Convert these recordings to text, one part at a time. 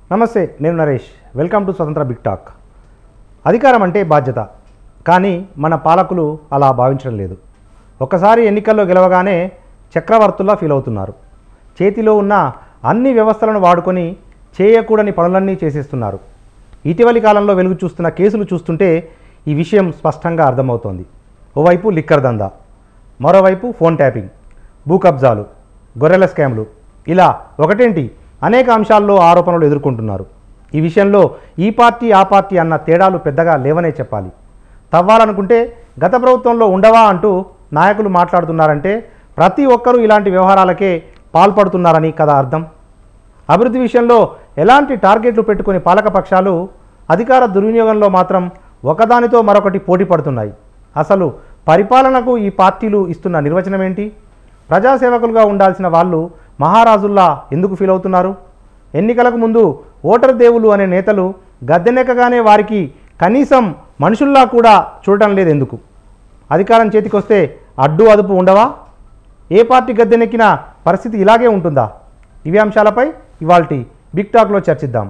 నమస్తే నేను Naresh welcome to Swatantra big talk అధికారం అంటే బాధ్యత కానీ మన పాలకులు అలా భావించడం లేదు ఒక్కసారి ఎన్నికల్లో గెలవగానే చక్రవర్తుల్లా ఫీల్ అవుతున్నారు చేతిలో ఉన్న అన్ని వ్యవస్థలను వాడుకొని చేయకూడని పనులన్నీ చేసేస్తున్నారు ఇటీవలి కాలంలో వెలుగు చూస్తున్న కేసులు చూస్తుంటే ఈ విషయం స్పష్టంగా అర్థమవుతోంది ఓవైపు లిక్కర్ దందా మరోవైపు ఫోన్ ట్యాపింగ్ భూ కబ్జాలు గొర్రెల స్కామ్లు ఇలా ఒకటేంటి అనేక అంశాల్లో ఆరోపణలు ఎదుర్కొంటున్నారు ఈ విషయంలో ఈ పార్టీ ఆ పార్టీ అన్న తేడాలు పెద్దగా లేవనే చెప్పాలి తవ్వాలనుకుంటే గత ప్రభుత్వంలో ఉండవా అంటూ నాయకులు మాట్లాడుతున్నారంటే ప్రతి ఒక్కరూ ఇలాంటి వ్యవహారాలకే పాల్పడుతున్నారని కదా అర్థం అభివృద్ధి విషయంలో ఎలాంటి టార్గెట్లు పెట్టుకుని పాలకపక్షాలు అధికార దుర్వినియోగంలో మాత్రం ఒకదానితో మరొకటి పోటీ పడుతున్నాయి అసలు పరిపాలనకు ఈ పార్టీలు ఇస్తున్న నిర్వచనం ఏంటి ప్రజాసేవకులుగా ఉండాల్సిన వాళ్ళు మహారాజుల్లా ఎందుకు ఫీల్ అవుతున్నారు ఎన్నికలకు ముందు ఓటర్ దేవులు అనే నేతలు గద్దెనెక్కగానే వారికి కనీసం మనుషుల్లా కూడా చూడటం లేదు ఎందుకు అధికారం చేతికొస్తే అడ్డు అదుపు ఉండవా ఏ పార్టీ గద్దెనెక్కినా పరిస్థితి ఇలాగే ఉంటుందా ఇవి అంశాలపై ఇవాల్టి బిగ్ టాక్లో చర్చిద్దాం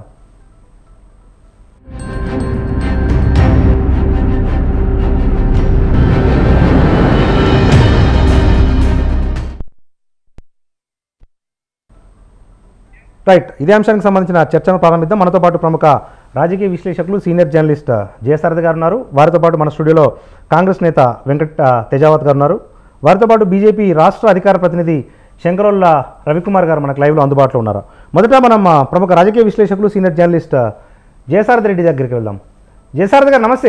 రైట్ ఇదే అంశానికి సంబంధించిన చర్చను ప్రారంభిద్దాం మనతో పాటు ప్రముఖ రాజకీయ విశ్లేషకులు సీనియర్ జర్నలిస్ట్ జయసారథి గారు ఉన్నారు వారితో పాటు మన స్టూడియోలో కాంగ్రెస్ నేత వెంకట్ ఆ, తేజావత్ గారు ఉన్నారు వారితో పాటు బీజేపీ రాష్ట్ర అధికార ప్రతినిధి శంకరోల్ల రవికుమార్ గారు మనకు లైవ్లో అందుబాటులో ఉన్నారు మొదట మనం ఆ, ప్రముఖ రాజకీయ విశ్లేషకులు సీనియర్ జర్నలిస్ట్ జయసారథి రెడ్డి దగ్గరికి వెళ్దాం జయసారథి గారు నమస్తే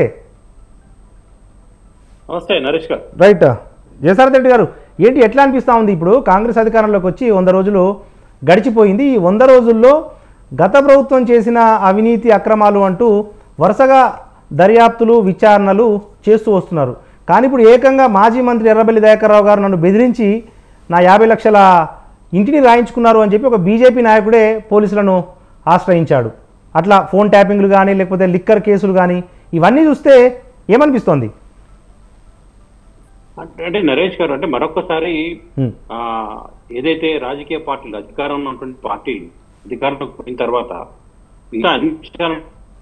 నమస్తే నరేష్ గారు రైట్ జయసారథి రెడ్డి గారు ఏంటి ఎట్లా అనిపిస్తూ ఉంది ఇప్పుడు కాంగ్రెస్ అధికారంలోకి వచ్చి వంద రోజులు గడిచిపోయింది ఈ వంద రోజుల్లో గత ప్రభుత్వం చేసిన అవినీతి అక్రమాలు అంటూ వరుసగా దర్యాప్తులు విచారణలు చేస్తూ వస్తున్నారు కానీ ఇప్పుడు ఏకంగా మాజీ మంత్రి ఎర్రబెల్లి దయాకర్రావు గారు నన్ను బెదిరించి నా యాభై లక్షల ఇంటిని రాయించుకున్నారు అని చెప్పి ఒక బీజేపీ నాయకుడే పోలీసులను ఆశ్రయించాడు అట్లా ఫోన్ ట్యాపింగ్లు కానీ లేకపోతే లిక్కర్ కేసులు కానీ ఇవన్నీ చూస్తే ఏమనిపిస్తోంది అంటే అంటే నరేష్ గారు అంటే మరొకసారి హ్మ్. ఆ ఏదైతే రాజకీయ పార్టీలు అధికారంలో ఉన్నటువంటి పార్టీలు అధికారంలోకి పోయిన తర్వాత ఇంకా అన్ని విషయాలను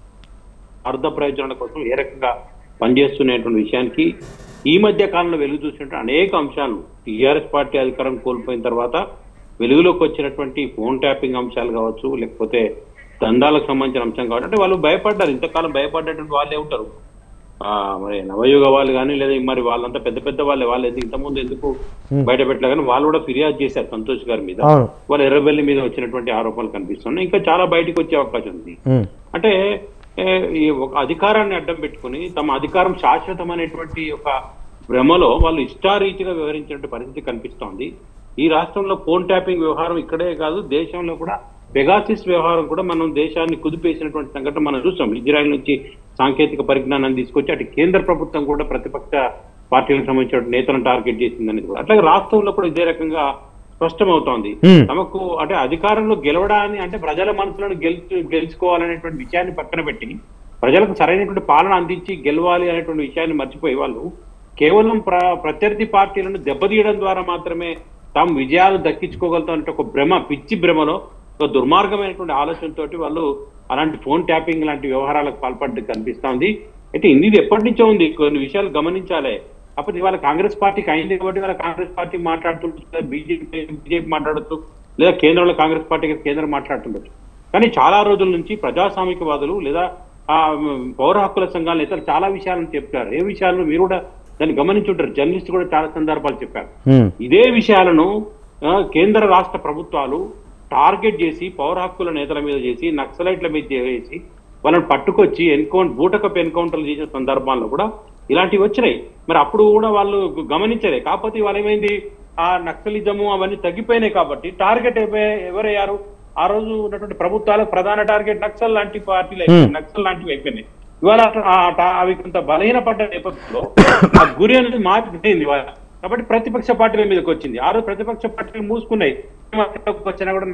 అర్థ ప్రయోజనాల కోసం ఏ రకంగా పనిచేస్తున్నటువంటి విషయానికి ఈ మధ్య కాలంలో వెలుగు చూసినట్టు అనేక అంశాలు టీఆర్ఎస్ పార్టీ అధికారం కోల్పోయిన తర్వాత వెలుగులోకి వచ్చినటువంటి ఫోన్ ట్యాపింగ్ అంశాలు కావచ్చు లేకపోతే దందాలకు సంబంధించిన అంశం కావచ్చు అంటే వాళ్ళు భయపడ్డారు ఇంతకాలం భయపడ్డటువంటి వాళ్ళే ఉంటారు ఆ మరి నవయుగ వాళ్ళు కానీ లేదా మరి వాళ్ళంతా పెద్ద పెద్ద వాళ్ళే వాళ్ళు ఎందుకు ఇంతకుముందు ఎందుకు బయట పెట్టలే కానీ వాళ్ళు కూడా ఫిర్యాదు చేశారు సంతోష్ గారి మీద అవును వాళ్ళ ఎర్రబెల్లి మీద వచ్చినటువంటి ఆరోపణలు కనిపిస్తున్నాయి ఇంకా చాలా బయటకు వచ్చే అవకాశం ఉంది హ్మ్. అంటే ఏ, ఈ ఒక అధికారాన్ని అడ్డం పెట్టుకుని తమ అధికారం శాశ్వతమైనటువంటి ఒక భ్రమలో వాళ్ళు ఇష్టారీతిగా వ్యవహరించినటువంటి పరిస్థితి కనిపిస్తోంది ఈ రాష్ట్రంలో ఫోన్ ట్యాపింగ్ వ్యవహారం ఇక్కడే కాదు దేశంలో కూడా పెగాసిస్ వ్యవహారం కూడా మనం దేశాన్ని కుదిపేసినటువంటి సంఘటన మనం చూసాం ఇజ్రాయెల్ నుంచి సాంకేతిక పరిజ్ఞానాన్ని తీసుకొచ్చి అటు కేంద్ర ప్రభుత్వం కూడా ప్రతిపక్ష పార్టీలకు సంబంధించిన నేతలను టార్గెట్ చేసిందనేది కూడా అట్లాగే రాష్ట్రంలో కూడా ఇదే రకంగా స్పష్టమవుతోంది Hmm. తమకు అంటే అధికారంలో గెలవడాన్ని అంటే ప్రజల మనసులను గెలుచు గెలుచుకోవాలనేటువంటి విషయాన్ని పక్కన పెట్టి ప్రజలకు సరైనటువంటి పాలన అందించి గెలవాలి అనేటువంటి విషయాన్ని మర్చిపోయి వాళ్ళు కేవలం ప్ర ప్రత్యర్థి పార్టీలను దెబ్బతీయడం ద్వారా మాత్రమే తాము విజయాలు దక్కించుకోగలుగుతాం అంటే ఒక భ్రమ పిచ్చి భ్రమలో ఒక దుర్మార్గమైనటువంటి ఆలోచనతోటి వాళ్ళు అలాంటి ఫోన్ ట్యాపింగ్ లాంటి వ్యవహారాలకు పాల్పడ్డ కనిపిస్తోంది అయితే ఇది ఎప్పటి నుంచో ఉంది కొన్ని విషయాలు గమనించాలి కాకపోతే ఇవాళ కాంగ్రెస్ పార్టీకి అయింది కాబట్టి ఇవాళ కాంగ్రెస్ పార్టీ మాట్లాడుతుంటుంది బీజేపీ బీజేపీ మాట్లాడుతూ లేదా కేంద్రంలో కాంగ్రెస్ పార్టీకి కేంద్రం మాట్లాడుతుండొచ్చు కానీ చాలా రోజుల నుంచి ప్రజాస్వామికవాదులు లేదా ఆ మ్, పౌర హక్కుల సంఘాల నేతలు చాలా విషయాలను చెప్పారు ఏ విషయాలను మీరు కూడా దాన్ని గమనించుంటారు జర్నలిస్ట్ కూడా చాలా సందర్భాలు చెప్పారు హ్మ్. ఇదే విషయాలను ఆ, కేంద్ర రాష్ట్ర ప్రభుత్వాలు టార్గెట్ చేసి పౌర హక్కుల నేతల మీద చేసి నక్సలైట్ల మీద చేసి వాళ్ళని పట్టుకొచ్చి ఎన్కౌంటర్ బూటకపు ఎన్కౌంటర్లు చేసిన సందర్భాల్లో కూడా ఇలాంటివి వచ్చినాయి మరి అప్పుడు కూడా వాళ్ళు గమనించలే కాకపోతే వాళ్ళు ఏమైంది ఆ నక్సలిజము అవన్నీ తగ్గిపోయినాయి కాబట్టి టార్గెట్ అయిపోయి ఎవరయ్యారు ఆ రోజు ఉన్నటువంటి ప్రభుత్వాలకు ప్రధాన టార్గెట్ నక్సల్ లాంటి పార్టీలు అయిపోయినాయి నక్సల్ లాంటివి అయిపోయినాయి ఇవాళ అట్లా ఆ టా- అవి కొంత బలహీనపడ్డ నేపథ్యంలో ఆ గురి అనేది మారిపోయింది ఇవాళ కాబట్టి ప్రతిపక్ష పార్టీల మీదకి వచ్చింది ఆ రోజు ప్రతిపక్ష పార్టీలు మూసుకున్నాయి వచ్చినా కూడా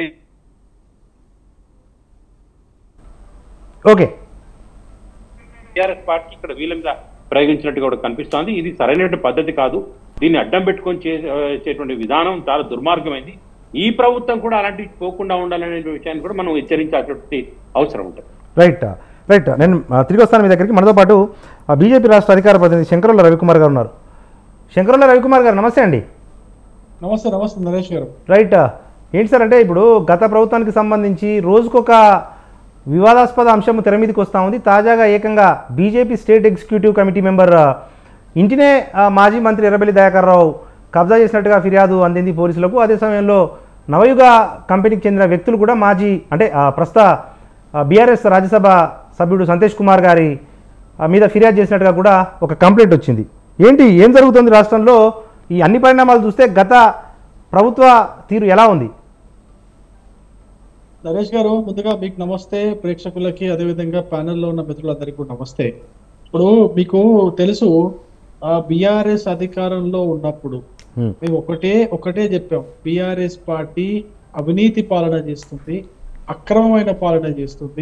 ఓకే టీఆర్ఎస్ పార్టీ ఇక్కడ వీళ్ళ మీద ప్రయోగించినట్టుగా కూడా కనిపిస్తోంది ఇది సరైనటువంటి పద్ధతి కాదు దీన్ని అడ్డం పెట్టుకొని చేసే- చేసేటువంటి విధానం చాలా దుర్మార్గమైంది ఈ ప్రభుత్వం కూడా అలాంటివి పోకుండా ఉండాలనే విషయాన్ని కూడా మనం హెచ్చరించాల్సిన అవసరం ఉంటుంది రైట్ రైట్ నేను ఆ, తిరిగి వస్తాను మీ దగ్గరికి మనతో పాటు బీజేపీ రాష్ట్ర అధికార ప్రతినిధి శంకరుల రవికుమార్ గారు ఉన్నారు శంకరుల రవికుమార్ గారు నమస్తే అండి నమస్తే నమస్తే నరేష్ గారు రైట్ ఏంటి సార్ అంటే ఇప్పుడు గత ప్రభుత్వానికి సంబంధించి రోజుకొక వివాదాస్పద అంశం తెర మీదకి వస్తూ ఉంది తాజాగా ఏకంగా BJP state executive committee member ఆ, ఇంటినే ఆ, మాజీ మంత్రి ఎర్రబెల్లి దయాకర్ రావు కబ్జా చేసినట్టుగా ఫిర్యాదు అందింది పోలీసులకు అదే సమయంలో నవయుగ కంపెనీకి చెందిన వ్యక్తులు కూడా మాజీ అంటే ఆ, ప్రస్తుత బీఆర్ఎస్ రాజ్యసభ సభ్యుడు సంతోష్ కుమార్ గారి ఆ, మీద ఫిర్యాదు చేసినట్టుగా కూడా ఒక కంప్లైంట్ వచ్చింది ఏంటి ఏం జరుగుతుంది రాష్ట్రంలో ఈ అన్ని పరిణామాలు చూస్తే గత ప్రభుత్వ తీరు ఎలా ఉంది నరేష్ గారు ముందుగా మీకు నమస్తే ప్రేక్షకులకి అదేవిధంగా ప్యానెల్లో ఉన్న మిత్రులందరికీ కూడా నమస్తే ఇప్పుడు మీకు తెలుసు బిఆర్ఎస్ అధికారంలో ఉన్నప్పుడు హ్మ్. మేము ఒకటే ఒకటే చెప్పాం బిఆర్ఎస్ పార్టీ అవినీతి పాలన చేస్తుంది అక్రమమైన పాలన చేస్తుంది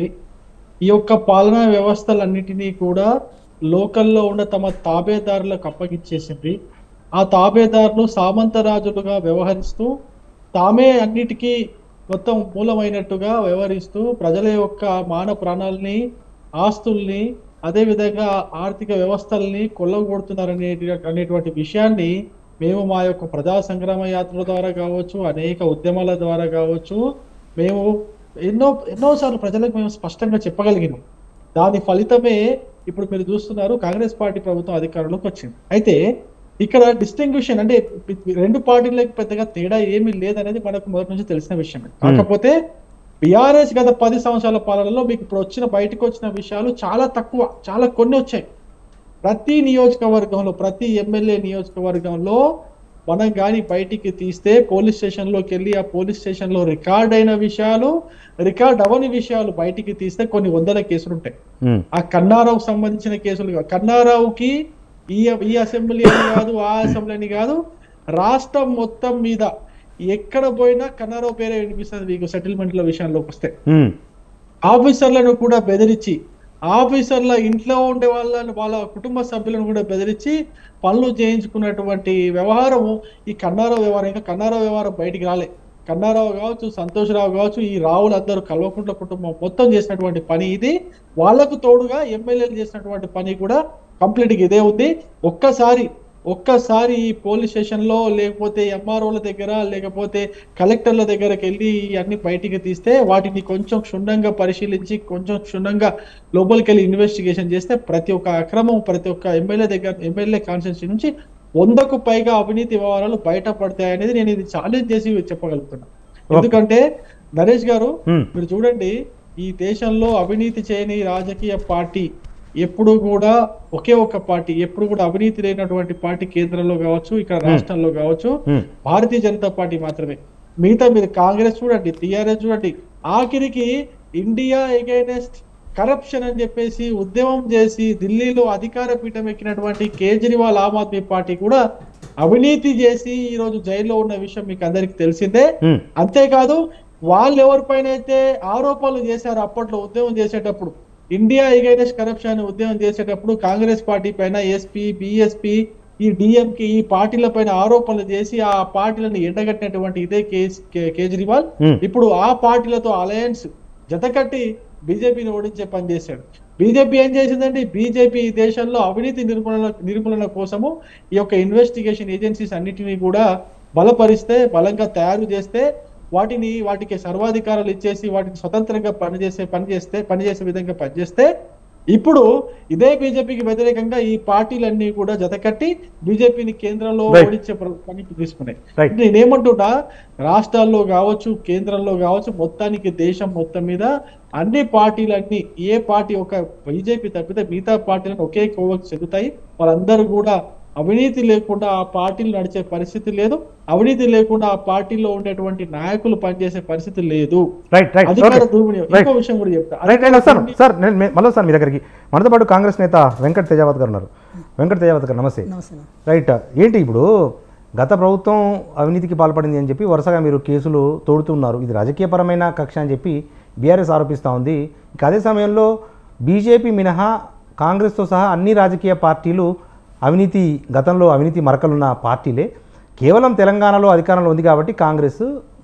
ఈ యొక్క పాలనా వ్యవస్థలన్నిటినీ కూడా లోకల్లో ఉన్న తమ తాబేదారులకు అప్పగించేసింది ఆ తాబేదారులు సామంతరాజులుగా వ్యవహరిస్తూ తామే అన్నిటికీ మొత్తం మూలమైనట్టుగా వ్యవహరిస్తూ ప్రజల యొక్క మాన ప్రాణాలని ఆస్తుల్ని అదేవిధంగా ఆర్థిక వ్యవస్థల్ని కొల్లగొడుతున్నారనే అనేటువంటి విషయాన్ని మేము మా యొక్క ప్రజా సంగ్రామ యాత్రల ద్వారా కావచ్చు అనేక ఉద్యమాల ద్వారా కావచ్చు మేము ఎన్నో ఎన్నోసార్లు ప్రజలకు మేము స్పష్టంగా చెప్పగలిగినాం దాని ఫలితమే ఇప్పుడు మీరు చూస్తున్నారు కాంగ్రెస్ పార్టీ ప్రభుత్వం అధికారంలోకి వచ్చింది అయితే ఇక్కడ డిస్టింగ్విషన్ అంటే రెండు పార్టీలకు పెద్దగా తేడా ఏమీ లేదనేది మనకు మొదటి నుంచి తెలిసిన విషయమే కాకపోతే బీఆర్ఎస్ గత పది సంవత్సరాల పాలనలో మీకు ఇప్పుడు వచ్చిన బయటకు వచ్చిన విషయాలు చాలా తక్కువ చాలా కొన్ని వచ్చాయి ప్రతి నియోజకవర్గంలో ప్రతి ఎమ్మెల్యే నియోజకవర్గంలో మనం కానీ బయటికి తీస్తే పోలీస్ స్టేషన్లోకి వెళ్ళి ఆ పోలీస్ స్టేషన్లో రికార్డ్ అయిన విషయాలు రికార్డ్ అవని విషయాలు బయటికి తీస్తే కొన్ని వందల కేసులు ఉంటాయి హ్మ్. ఆ కన్నారావుకు సంబంధించిన కేసులు కాదు. కన్నారావుకి ఈ ఈ అసెంబ్లీ అని కాదు ఆ అసెంబ్లీ అని కాదు రాష్ట్రం మొత్తం మీద ఎక్కడ పోయినా కన్నారావు పేరే వినిపిస్తుంది మీకు సెటిల్మెంట్ల విషయంలోకి వస్తే హ్మ్. ఆఫీసర్లను కూడా బెదిరించి ఆఫీసర్ల ఇంట్లో ఉండే వాళ్ళని వాళ్ళ కుటుంబ సభ్యులను కూడా బెదిరించి పనులు చేయించుకున్నటువంటి వ్యవహారము ఈ కన్నారావు వ్యవహారం ఇంకా కన్నారావు వ్యవహారం బయటికి రాలే కన్నారావు కావచ్చు సంతోషరావు కావచ్చు ఈ రావులందరూ కల్వకుంట్ల కుటుంబం మొత్తం చేసినటువంటి పని ఇది వాళ్లకు తోడుగా ఎమ్మెల్యేలు చేసినటువంటి పని కూడా కంప్లీట్ గా ఇదే ఉంది ఒక్కసారి ఒక్కసారి ఈ పోలీస్ స్టేషన్ లో లేకపోతే ఎంఆర్ఓల దగ్గర లేకపోతే కలెక్టర్ల దగ్గరకు వెళ్ళి అన్ని బయటికి తీస్తే వాటిని కొంచెం క్షుణ్ణంగా పరిశీలించి కొంచెం క్షుణ్ణంగా లోపలికి వెళ్ళి ఇన్వెస్టిగేషన్ చేస్తే ప్రతి ఒక్క అక్రమం ప్రతి ఒక్క ఎమ్మెల్యే దగ్గర ఎమ్మెల్యే కాన్స్టిట్యూన్సీ నుంచి వందకు పైగా అవినీతి వ్యవహారాలు బయటపడతాయి అనేది నేను ఇది ఛాలెంజ్ చేసి చెప్పగలుగుతున్నా ఎందుకంటే నరేష్ గారు హ్మ్. మీరు చూడండి ఈ దేశంలో అవినీతి చేయని రాజకీయ పార్టీ ఎప్పుడు కూడా ఒకే ఒక పార్టీ ఎప్పుడు కూడా అవినీతి లేనటువంటి పార్టీ కేంద్రంలో కావచ్చు ఇక్కడ రాష్ట్రంలో కావచ్చు హ్మ్. భారతీయ జనతా పార్టీ మాత్రమే మిగతా మీరు కాంగ్రెస్ చూడండి టీఆర్ఎస్ చూడండి ఆఖరికి ఇండియా ఎగైనెస్ట్ కరప్షన్ అని చెప్పేసి ఉద్యమం చేసి ఢిల్లీలో అధికార పీఠం ఎక్కినటువంటి కేజ్రీవాల్ ఆమ్ ఆద్మీ పార్టీ కూడా అవినీతి చేసి ఈ రోజు జైల్లో ఉన్న విషయం మీకు అందరికి తెలిసిందే హ్మ్. అంతేకాదు వాళ్ళు ఎవరిపైన అయితే ఆరోపణలు చేశారు అప్పట్లో ఉద్యమం చేసేటప్పుడు ఇండియా ఎగైనెస్ట్ కరప్షన్ అనే ఉద్యమం చేసేటప్పుడు కాంగ్రెస్ పార్టీ పైన ఎస్పీ బిఎస్పీ ఈ డిఎంకి ఈ పార్టీల పైన ఆరోపణలు చేసి ఆ పార్టీలను ఎండగట్టినటువంటి ఇదే కేస్- కే- కేజ్రీవాల్ హ్మ్. ఇప్పుడు ఆ పార్టీలతో అలయన్స్ జతకట్టి బీజేపీని ఓడించే పని చేశాడు బీజేపీ ఏం చేసిందండి బీజేపీ ఈ దేశంలో అవినీతి నిర్మూలన నిర్మూలన కోసము ఈ యొక్క ఇన్వెస్టిగేషన్ ఏజెన్సీస్ అన్నిటినీ కూడా బలపరిస్తే బలంగా తయారు చేస్తే వాటిని వాటికి సర్వాధికారాలు ఇచ్చేసి వాటిని స్వతంత్రంగా పనిచేసే పని చేస్తే పనిచేసే విధంగా పనిచేస్తే ఇప్పుడు ఇదే బీజేపీకి వ్యతిరేకంగా ఈ పార్టీలన్నీ కూడా జతకట్టి బీజేపీని కేంద్రంలో Right. ఓడించే ప్ర- పని తీసుకున్నాయి Right. నేనేమంటున్నా రాష్ట్రాల్లో కావచ్చు కేంద్రంలో కావచ్చు మొత్తానికి దేశం మొత్తం మీద అన్ని పార్టీలన్నీ ఏ పార్టీ ఒక బీజేపీ తప్పితే మిగతా పార్టీలను ఒకే కోవకు చెందుతాయి వాళ్ళందరూ కూడా అవినీతి లేకుండా ఆ పార్టీలు నడిచే పరిస్థితి లేదు అవినీతి లేకుండా ఆ పార్టీలో ఉండేటువంటి నాయకులు పనిచేసే పరిస్థితి లేదు రైట్ రైట్ అధికార ఓకే దుర్వినియోగం రైట్ ఇంకో విషయం కూడా చెప్తా రైట్ నేను వస్తాను సార్ నేను మే- మళ్ళీ వస్తాను మీ దగ్గరికి మనతో పాటు కాంగ్రెస్ నేత వెంకట్ తేజావత్ గారు ఉన్నారు వెంకట్ తేజావత్ గారు నమస్తే నమస్తే రైట్ ఏంటి ఇప్పుడు గత ప్రభుత్వం అవినీతికి పాల్పడింది అని చెప్పి వరుసగా మీరు కేసులు తోడుతున్నారు ఇది రాజకీయపరమైన కక్ష అని చెప్పి బీఆర్ఎస్ ఆరోపిస్తూ ఉంది ఇక అదే సమయంలో బీజేపీ మినహా కాంగ్రెస్తో సహా అన్ని రాజకీయ పార్టీలు అవినీతి గతంలో అవినీతి మరకలున్న పార్టీలే కేవలం తెలంగాణలో అధికారంలో ఉంది కాబట్టి కాంగ్రెస్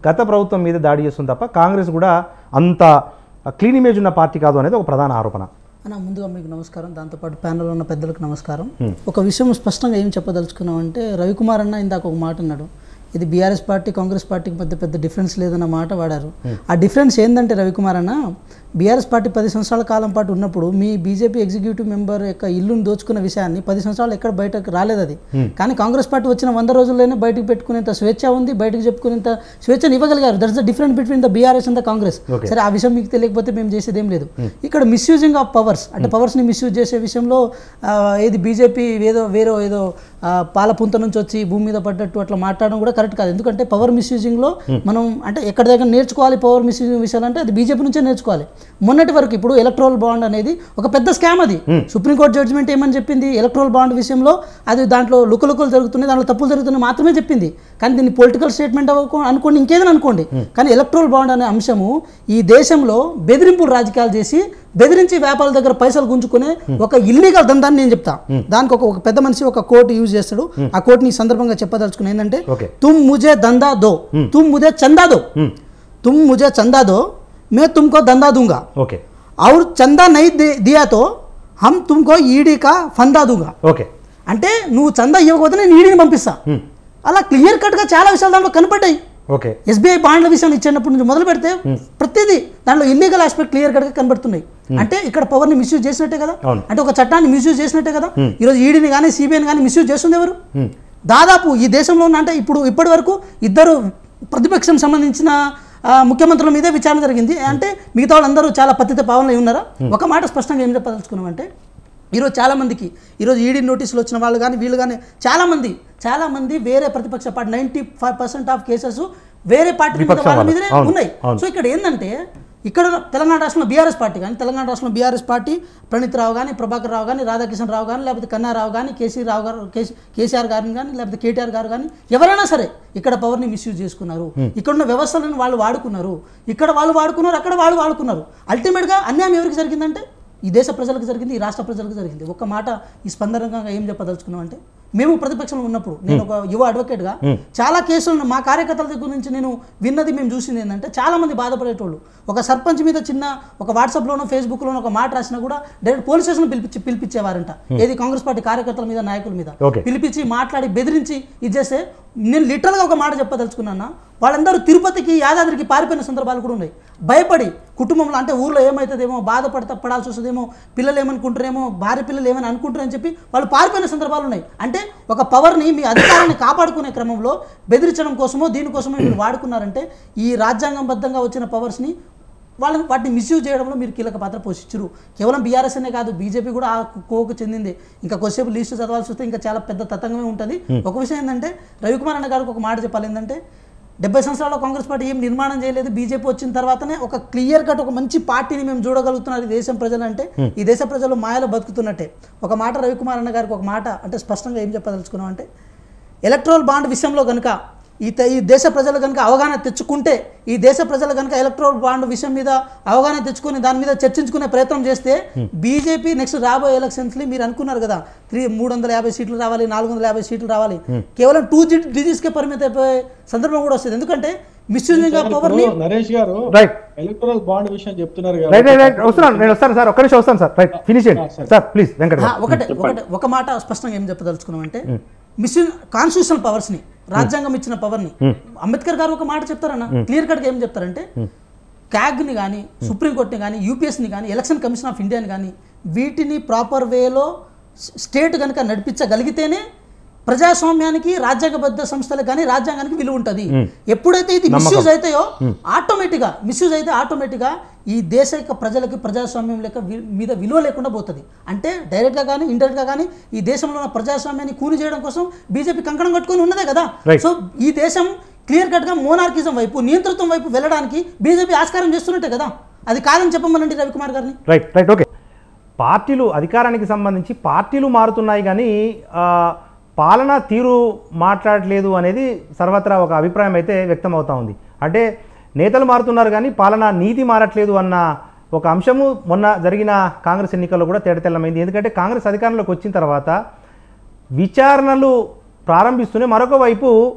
గత ప్రభుత్వం మీద దాడి చేస్తుంది తప్ప కాంగ్రెస్ కూడా అంత క్లీన్ ఇమేజ్ ఉన్న పార్టీ కాదు అనేది ఒక ప్రధాన ఆరోపణ అన్న ముందుగా మీకు నమస్కారం దాంతోపాటు ప్యానెల్ ఉన్న పెద్దలకు నమస్కారం ఒక విషయం స్పష్టంగా ఏం చెప్పదలుచుకున్నాం అంటే రవికుమార్ అన్న ఇందాక ఒక మాట అన్నాడు ఇది బీఆర్ఎస్ పార్టీ కాంగ్రెస్ పార్టీకి మధ్య పెద్ద డిఫరెన్స్ లేదన్న మాట వాడారు ఆ డిఫరెన్స్ ఏంటంటే రవికుమార్ అన్న బీఆర్ఎస్ పార్టీ పది సంవత్సరాల కాలం పాటు ఉన్నప్పుడు మీ బీజేపీ ఎగ్జిక్యూటివ్ మెంబర్ యొక్క ఇల్లును దోచుకున్న విషయాన్ని పది సంవత్సరాలు ఎక్కడ బయటకు రాలేదు అది కానీ కాంగ్రెస్ పార్టీ వచ్చిన వంద రోజుల్లోనే బయటకు పెట్టుకునేంత స్వేచ్ఛ ఉంది బయటకు చెప్పుకునేంత స్వేచ్ఛను ఇవ్వగలిగారు that's the difference between the BRS and the Congress Okay. సరే ఆ విషయం మీకు తెలియకపోతే మేము చేసేది ఏం లేదు ఇక్కడ మిస్యూజింగ్ ఆఫ్ పవర్స్ అంటే పవర్స్ని మిస్యూజ్ చేసే విషయంలో ఆ, ఏది బీజేపీ ఏదో వేరే ఏదో ఆ, పాలపుంత నుంచి వచ్చి భూమి మీద పడ్డట్టు అట్లా మాట్లాడడం కూడా కరెక్ట్ కాదు ఎందుకంటే పవర్ మిస్యూజింగ్లో మనం అంటే ఎక్కడ దగ్గర నేర్చుకోవాలి పవర్ మిస్యూజింగ్ విషయాలు అంటే అది బీజేపీ నుంచే నేర్చుకోవాలి మొన్నటి వరకు ఇప్పుడు ఎలక్ట్రల్ బాండ్ అనేది ఒక పెద్ద స్కామ్ అది సుప్రీంకోర్టు జడ్జిమెంట్ ఏమని చెప్పింది ఎలక్ట్రల్ బాండ్ విషయంలో అది దాంట్లో లుకలుకలు జరుగుతున్నాయి దాంట్లో తప్పులు జరుగుతున్నాయి మాత్రమే చెప్పింది కానీ దీన్ని పొలిటికల్ స్టేట్మెంట్ అవ్వకో అనుకోండి ఇంకేదైనా అనుకోండి కానీ ఎలక్ట్రల్ బాండ్ అనే అంశము ఈ దేశంలో బెదిరింపులు రాజకీయాలు చేసి బెదిరించి వ్యాపారుల దగ్గర పైసలు గుంజుకునే ఒక ఇల్లీగల్ దందాన్ని నేను చెప్తా దానికి ఒక ఒక పెద్ద మనిషి ఒక కోర్టు యూజ్ చేస్తాడు ఆ కోర్టుని ఈ సందర్భంగా చెప్పదలుచుకుని ఏంటంటే Okay. తుమ్ ముజే దందా దో తుమ్ ముజే చందా దో तुम मुझे चंदा दो मैं तुमको धंधा दूंगा ఓకే और चंदा नहीं दे- दिया तो हम तुमको ఈడీ का ఫందా दूंगा ఓకే అంటే నువ్వు చందా ఇవ్వకపోతే నేను ఈడీని పంపిస్తా అలా క్లియర్ కట్గా చాలా విషయాలు దాంట్లో కనపడ్డాయి ఓకే ఎస్బీఐ బాండ్ల విషయాన్ని ఇచ్చినప్పటి నుంచి మొదలు పెడితే ప్రతిదీ దాంట్లో ఇల్లీగల్ ఆస్పెక్ట్ క్లియర్ కట్గా కనబడుతున్నాయి అంటే ఇక్కడ పవర్ని మిస్యూజ్ చేసినట్టే కదా అవును. అంటే ఒక చట్టాన్ని మిస్యూజ్ చేసినట్టే కదా ఈరోజు ఈడీని కానీ సిబిఐని కానీ మిస్యూజ్ చేస్తుంది ఎవరు దాదాపు ఈ దేశంలో ఉన్న అంటే ఇప్పుడు ఇప్పటి వరకు ఇద్దరు ప్రతిపక్షం సంబంధించిన ఆ, ముఖ్యమంత్రుల మీదే విచారణ జరిగింది అంటే మిగతా వాళ్ళందరూ చాలా పతిత పావనలు ఉన్నారా ఒక మాట స్పష్టంగా ఏం చెప్పదలుచుకున్నామంటే ఈరోజు చాలామందికి ఈరోజు ఈడీ నోటీసులు వచ్చిన వాళ్ళు కానీ వీళ్ళు కానీ చాలామంది చాలామంది వేరే ప్రతిపక్ష party ninety five percent of cases వేరే పార్టీ మీద విపక్షం వాళ్ళ వాళ్ళు. మీదనే అవును, ఉన్నాయి అవును. సో ఇక్కడ ఏంటంటే ఇక్కడ తెలంగాణ రాష్ట్రంలో బీఆర్ఎస్ పార్టీ కానీ తెలంగాణ రాష్ట్రంలో బీఆర్ఎస్ పార్టీ ప్రణీత్ రావు కానీ ప్రభాకర్ రావు కానీ రాధాకిషన్ రావు కానీ లేకపోతే కన్నారావు కానీ కేసీ రావు గారు కేసీ కేసీఆర్ గారిని కానీ లేకపోతే కేటీఆర్ గారు కానీ ఎవరైనా సరే ఇక్కడ పవర్ని మిస్యూజ్ చేసుకున్నారు ఇక్కడ ఉన్న వ్యవస్థలను వాళ్ళు వాడుకున్నారు ఇక్కడ వాళ్ళు వాడుకున్నారు అక్కడ వాళ్ళు వాడుకున్నారు అల్టిమేట్గా అన్యాయం ఎవరికి జరిగిందంటే ఈ దేశ ప్రజలకు జరిగింది ఈ రాష్ట్ర ప్రజలకు జరిగింది ఒక్క మాట ఈ స్పందనగా ఏం చెప్పదలుచుకున్నాం అంటే మేము ప్రతిపక్షంలో ఉన్నప్పుడు నేను ఒక యువ అడ్వకేట్గా చాలా కేసులను మా కార్యకర్తల దగ్గర నుంచి నేను విన్నది మేము చూసింది ఏంటంటే చాలా మంది బాధపడేటోళ్ళు ఒక సర్పంచ్ మీద చిన్న ఒక వాట్సాప్లోనో ఫేస్బుక్లోనో ఒక మాట రాసినా కూడా డైరెక్ట్ పోలీస్ స్టేషన్ పిలిపించి పిలిపించేవారంట ఏది కాంగ్రెస్ పార్టీ కార్యకర్తల మీద నాయకుల మీద Okay. పిలిపించి మాట్లాడి బెదిరించి ఇది చేస్తే నేను లిటరల్గా ఒక మాట చెప్పదలుచుకున్నా వాళ్ళందరూ తిరుపతికి యాదాద్రికి పారిపోయిన సందర్భాలు కూడా ఉన్నాయి భయపడి కుటుంబంలో అంటే ఊర్లో ఏమవుతుందేమో బాధపడతా పడాల్సి వస్తుందేమో పిల్లలు ఏమనుకుంటారేమో భార్య పిల్లలు ఏమని అనుకుంటారని చెప్పి వాళ్ళు పారిపోయిన సందర్భాలు ఉన్నాయి అంటే ఒక పవర్ని మీ అధికారాన్ని కాపాడుకునే క్రమంలో బెదిరించడం కోసమో దీనికోసమో మీరు వాడుకున్నారంటే ఈ రాజ్యాంగబద్ధంగా వచ్చిన పవర్స్ని వాళ్ళని వాటిని మిస్యూజ్ చేయడంలో మీరు కీలక పాత్ర పోషించరు కేవలం బీఆర్ఎస్ అనే కాదు బీజేపీ కూడా ఆ కోకు చెందింది ఇంకా కొద్దిసేపు లిస్టు చదవాల్సి వస్తే ఇంకా చాలా పెద్ద తతంగమే ఉంటుంది ఒక విషయం ఏంటంటే రవికుమార్ అన్న గారికి ఒక మాట చెప్పాలి ఏంటంటే డెబ్బై సంవత్సరాల కాంగ్రెస్ పార్టీ ఏం నిర్మాణం చేయలేదు బీజేపీ వచ్చిన తర్వాతనే ఒక క్లియర్ కట్ ఒక మంచి పార్టీని మేము చూడగలుగుతున్నారు ఈ దేశం ప్రజలు అంటే ఈ దేశ ప్రజలు మాయలో బతుకుతున్నట్టే ఒక మాట రవికుమార్ అన్న గారికి ఒక మాట అంటే స్పష్టంగా ఏం చెప్పదలుచుకున్నాం అంటే ఎలక్ట్రల్ బాండ్ విషయంలో కనుక ఈ త- ఈ దేశ ప్రజలు కనుక అవగాహన తెచ్చుకుంటే ఈ దేశ ప్రజలు కనుక ఎలక్ట్రల్ బాండ్ విషయం మీద అవగాహన తెచ్చుకొని దాని మీద చర్చించుకునే ప్రయత్నం చేస్తే బీజేపీ నెక్స్ట్ రాబోయే ఎలక్షన్స్లో మీరు అనుకున్నారు కదా త్రీ మూడు వందల యాభై సీట్లు రావాలి నాలుగు వందల యాభై సీట్లు రావాలి కేవలం టూ డిజిట్స్కే పరిమిత అయిపోయే సందర్భం కూడా వస్తుంది ఎందుకంటే మిస్యూజింగ్ ఆఫ్ పవర్ని ఇప్పుడు నరేష్ గారు రైట్ ఎలక్టరల్ బాండ్ విషయం చెప్తున్నారు రైట్ రైట్ రైట్ కాబట్టి వస్తున్నాను నేను వస్తాను సార్ ఒక్క నిమిషం వస్తాను సార్ రైట్ ఫినిష్ చేయండి ఆ, సరే. సార్ ప్లీజ్ వెంకట ఆ, గారు. ఒకటే ఒకటే ఒక మాట స్పష్టంగా ఏం చెప్పదలుచుకున్నాం అంటే మిస్యూజ్ కాన్స్టిట్యూషనల్ పవర్స్ ని రాజ్యాంగం ఇచ్చిన పవర్ ని అంబేద్కర్ గారు ఒక మాట చెప్తారన్న క్లియర్ కట్ గా ఏం చెప్తారంటే క్యాగ్ ని కానీ సుప్రీంకోర్టుని కానీ యూపీఎస్ని కానీ ఎలక్షన్ కమిషన్ ఆఫ్ ఇండియాని కానీ వీటిని ప్రాపర్ వేలో స్టేట్ కనుక నడిపించగలిగితేనే ప్రజాస్వామ్యానికి రాజ్యాంగబద్ధ సంస్థలకు కానీ రాజ్యాంగానికి విలువ ఉంటుంది ఎప్పుడైతే ఇది మిస్యూజ్ అవుతాయో ఆటోమేటిక్గా మిస్యూజ్ అయితే ఆటోమేటిక్గా ఈ దేశ యొక్క ప్రజలకి ప్రజాస్వామ్యం లెక్క వి- మీద విలువ లేకుండా పోతుంది అంటే డైరెక్ట్గా కానీ ఇండైరెక్ట్గా కానీ ఈ దేశంలో ఉన్న ప్రజాస్వామ్యాన్ని కూని చేయడం కోసం బీజేపీ కంకణం కట్టుకొని ఉన్నదే కదా Right. సో ఈ దేశం క్లియర్ కట్గా మోనార్కిజం వైపు నియంతృత్వం వైపు వెళ్ళడానికి బీజేపీ ఆస్కారం చేస్తున్నట్టే కదా అది కాదని చెప్పమనండి రవికుమార్ గారిని రైట్ రైట్ ఓకే పార్టీలు అధికారానికి సంబంధించి పార్టీలు మారుతున్నాయి కానీ ఆ, పాలనా తీరు మాట్లాడలేదు అనేది సర్వత్రా ఒక అభిప్రాయం అయితే వ్యక్తం అవుతా ఉంది అంటే నేతలు మారుతున్నారు కానీ పాలనా నీతి మారట్లేదు అన్న ఒక అంశము మొన్న జరిగిన కాంగ్రెస్ ఎన్నికల్లో కూడా తేడతెల్లమైంది ఎందుకంటే కాంగ్రెస్ అధికారంలోకి వచ్చిన తర్వాత విచారణలు ప్రారంభిస్తూనే మరొక వైపు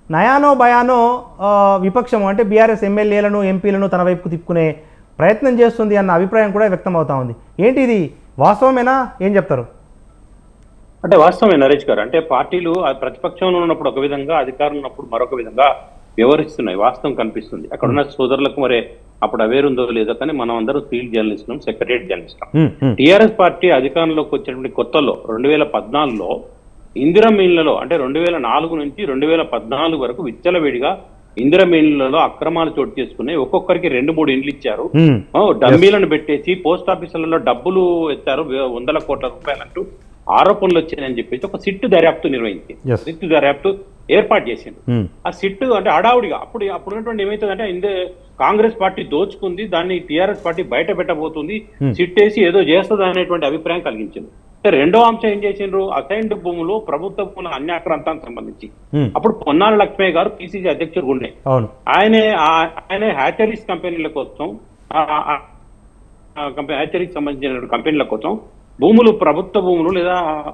నయానో భయానో ఆ, విపక్షం అంటే బీఆర్ఎస్ ఎమ్మెల్యేలను ఎంపీలను తన వైపుకు తిప్పుకునే ప్రయత్నం చేస్తుంది అన్న అభిప్రాయం కూడా వ్యక్తం అవుతా ఉంది ఏంటి ఇది వాస్తవమేనా ఏం చెప్తారు అంటే వాస్తవమే నరేష్ గారు అంటే పార్టీలు ఆ ప్రతిపక్షంలో ఉన్నప్పుడు ఒక విధంగా అధికారం ఉన్నప్పుడు మరొక విధంగా వ్యవహరిస్తున్నాయి వాస్తవం కనిపిస్తుంది అక్కడ ఉన్న సోదరులకు మరి అప్పుడు అవేర్ ఉందో లేదో కానీ మనం అందరం ఫీల్డ్ జర్నలిస్టులం సెక్రటరియట్ జర్నలిస్టులం ఉమ్, ఉమ్, టిఆర్ఎస్ పార్టీ అధికారంలోకి వచ్చినటువంటి కొత్తలో రెండు వేల పద్నాలుగులో ఇందిరా మిల్లలో అంటే రెండు వేల నాలుగు నుంచి రెండు వేల పద్నాలుగు వరకు విచ్చలవిడిగా ఇందిరా మిల్లలో అక్రమాలు చోటు చేసుకున్నాయి ఒక్కొక్కరికి రెండు మూడు ఇండ్లు ఇచ్చారు ఉమ్, ఓ, డమ్మీలను పెట్టేసి పోస్ట్ ఆఫీసులలో డబ్బులు ఎత్తారు వే- వందల కోట్ల రూపాయలు అంటూ ఆరోపణలు వచ్చాయని చెప్పేసి ఒక సిట్టు దర్యాప్తు నిర్వహించింది Yes. సిట్టు దర్యాప్తు ఏర్పాటు చేసింది ఉమ్, ఆ సిట్టు అంటే హడావుడిగా అప్పుడు అప్పుడు ఉన్నటువంటి ఏమైతుందంటే ఇందే కాంగ్రెస్ పార్టీ దోచుకుంది దాన్ని టిఆర్ఎస్ పార్టీ బయట పెట్టబోతుంది Hmm. సిట్ వేసి ఏదో చేస్తుంది అనేటువంటి అభిప్రాయం కలిగించింది అంటే రెండో అంశం ఏం చేసిండ్రు అసైన్డ్ భూములు ప్రభుత్వ భూముల అన్యాక్రాంతానికి సంబంధించి ఉమ్, అప్పుడు పొన్నాల లక్ష్మయ్య గారు పిసిసి అధ్యక్షుడు ఉండే అవును ఆయనే ఆ- ఆయనే హ్యాచరీస్ కంపెనీల కోసం ఆ- ఆ- ఆ కంపెనీ హ్యాచరీకి సంబంధించిన కంపెనీల కోసం భూములు ప్రభుత్వ భూములు లేదా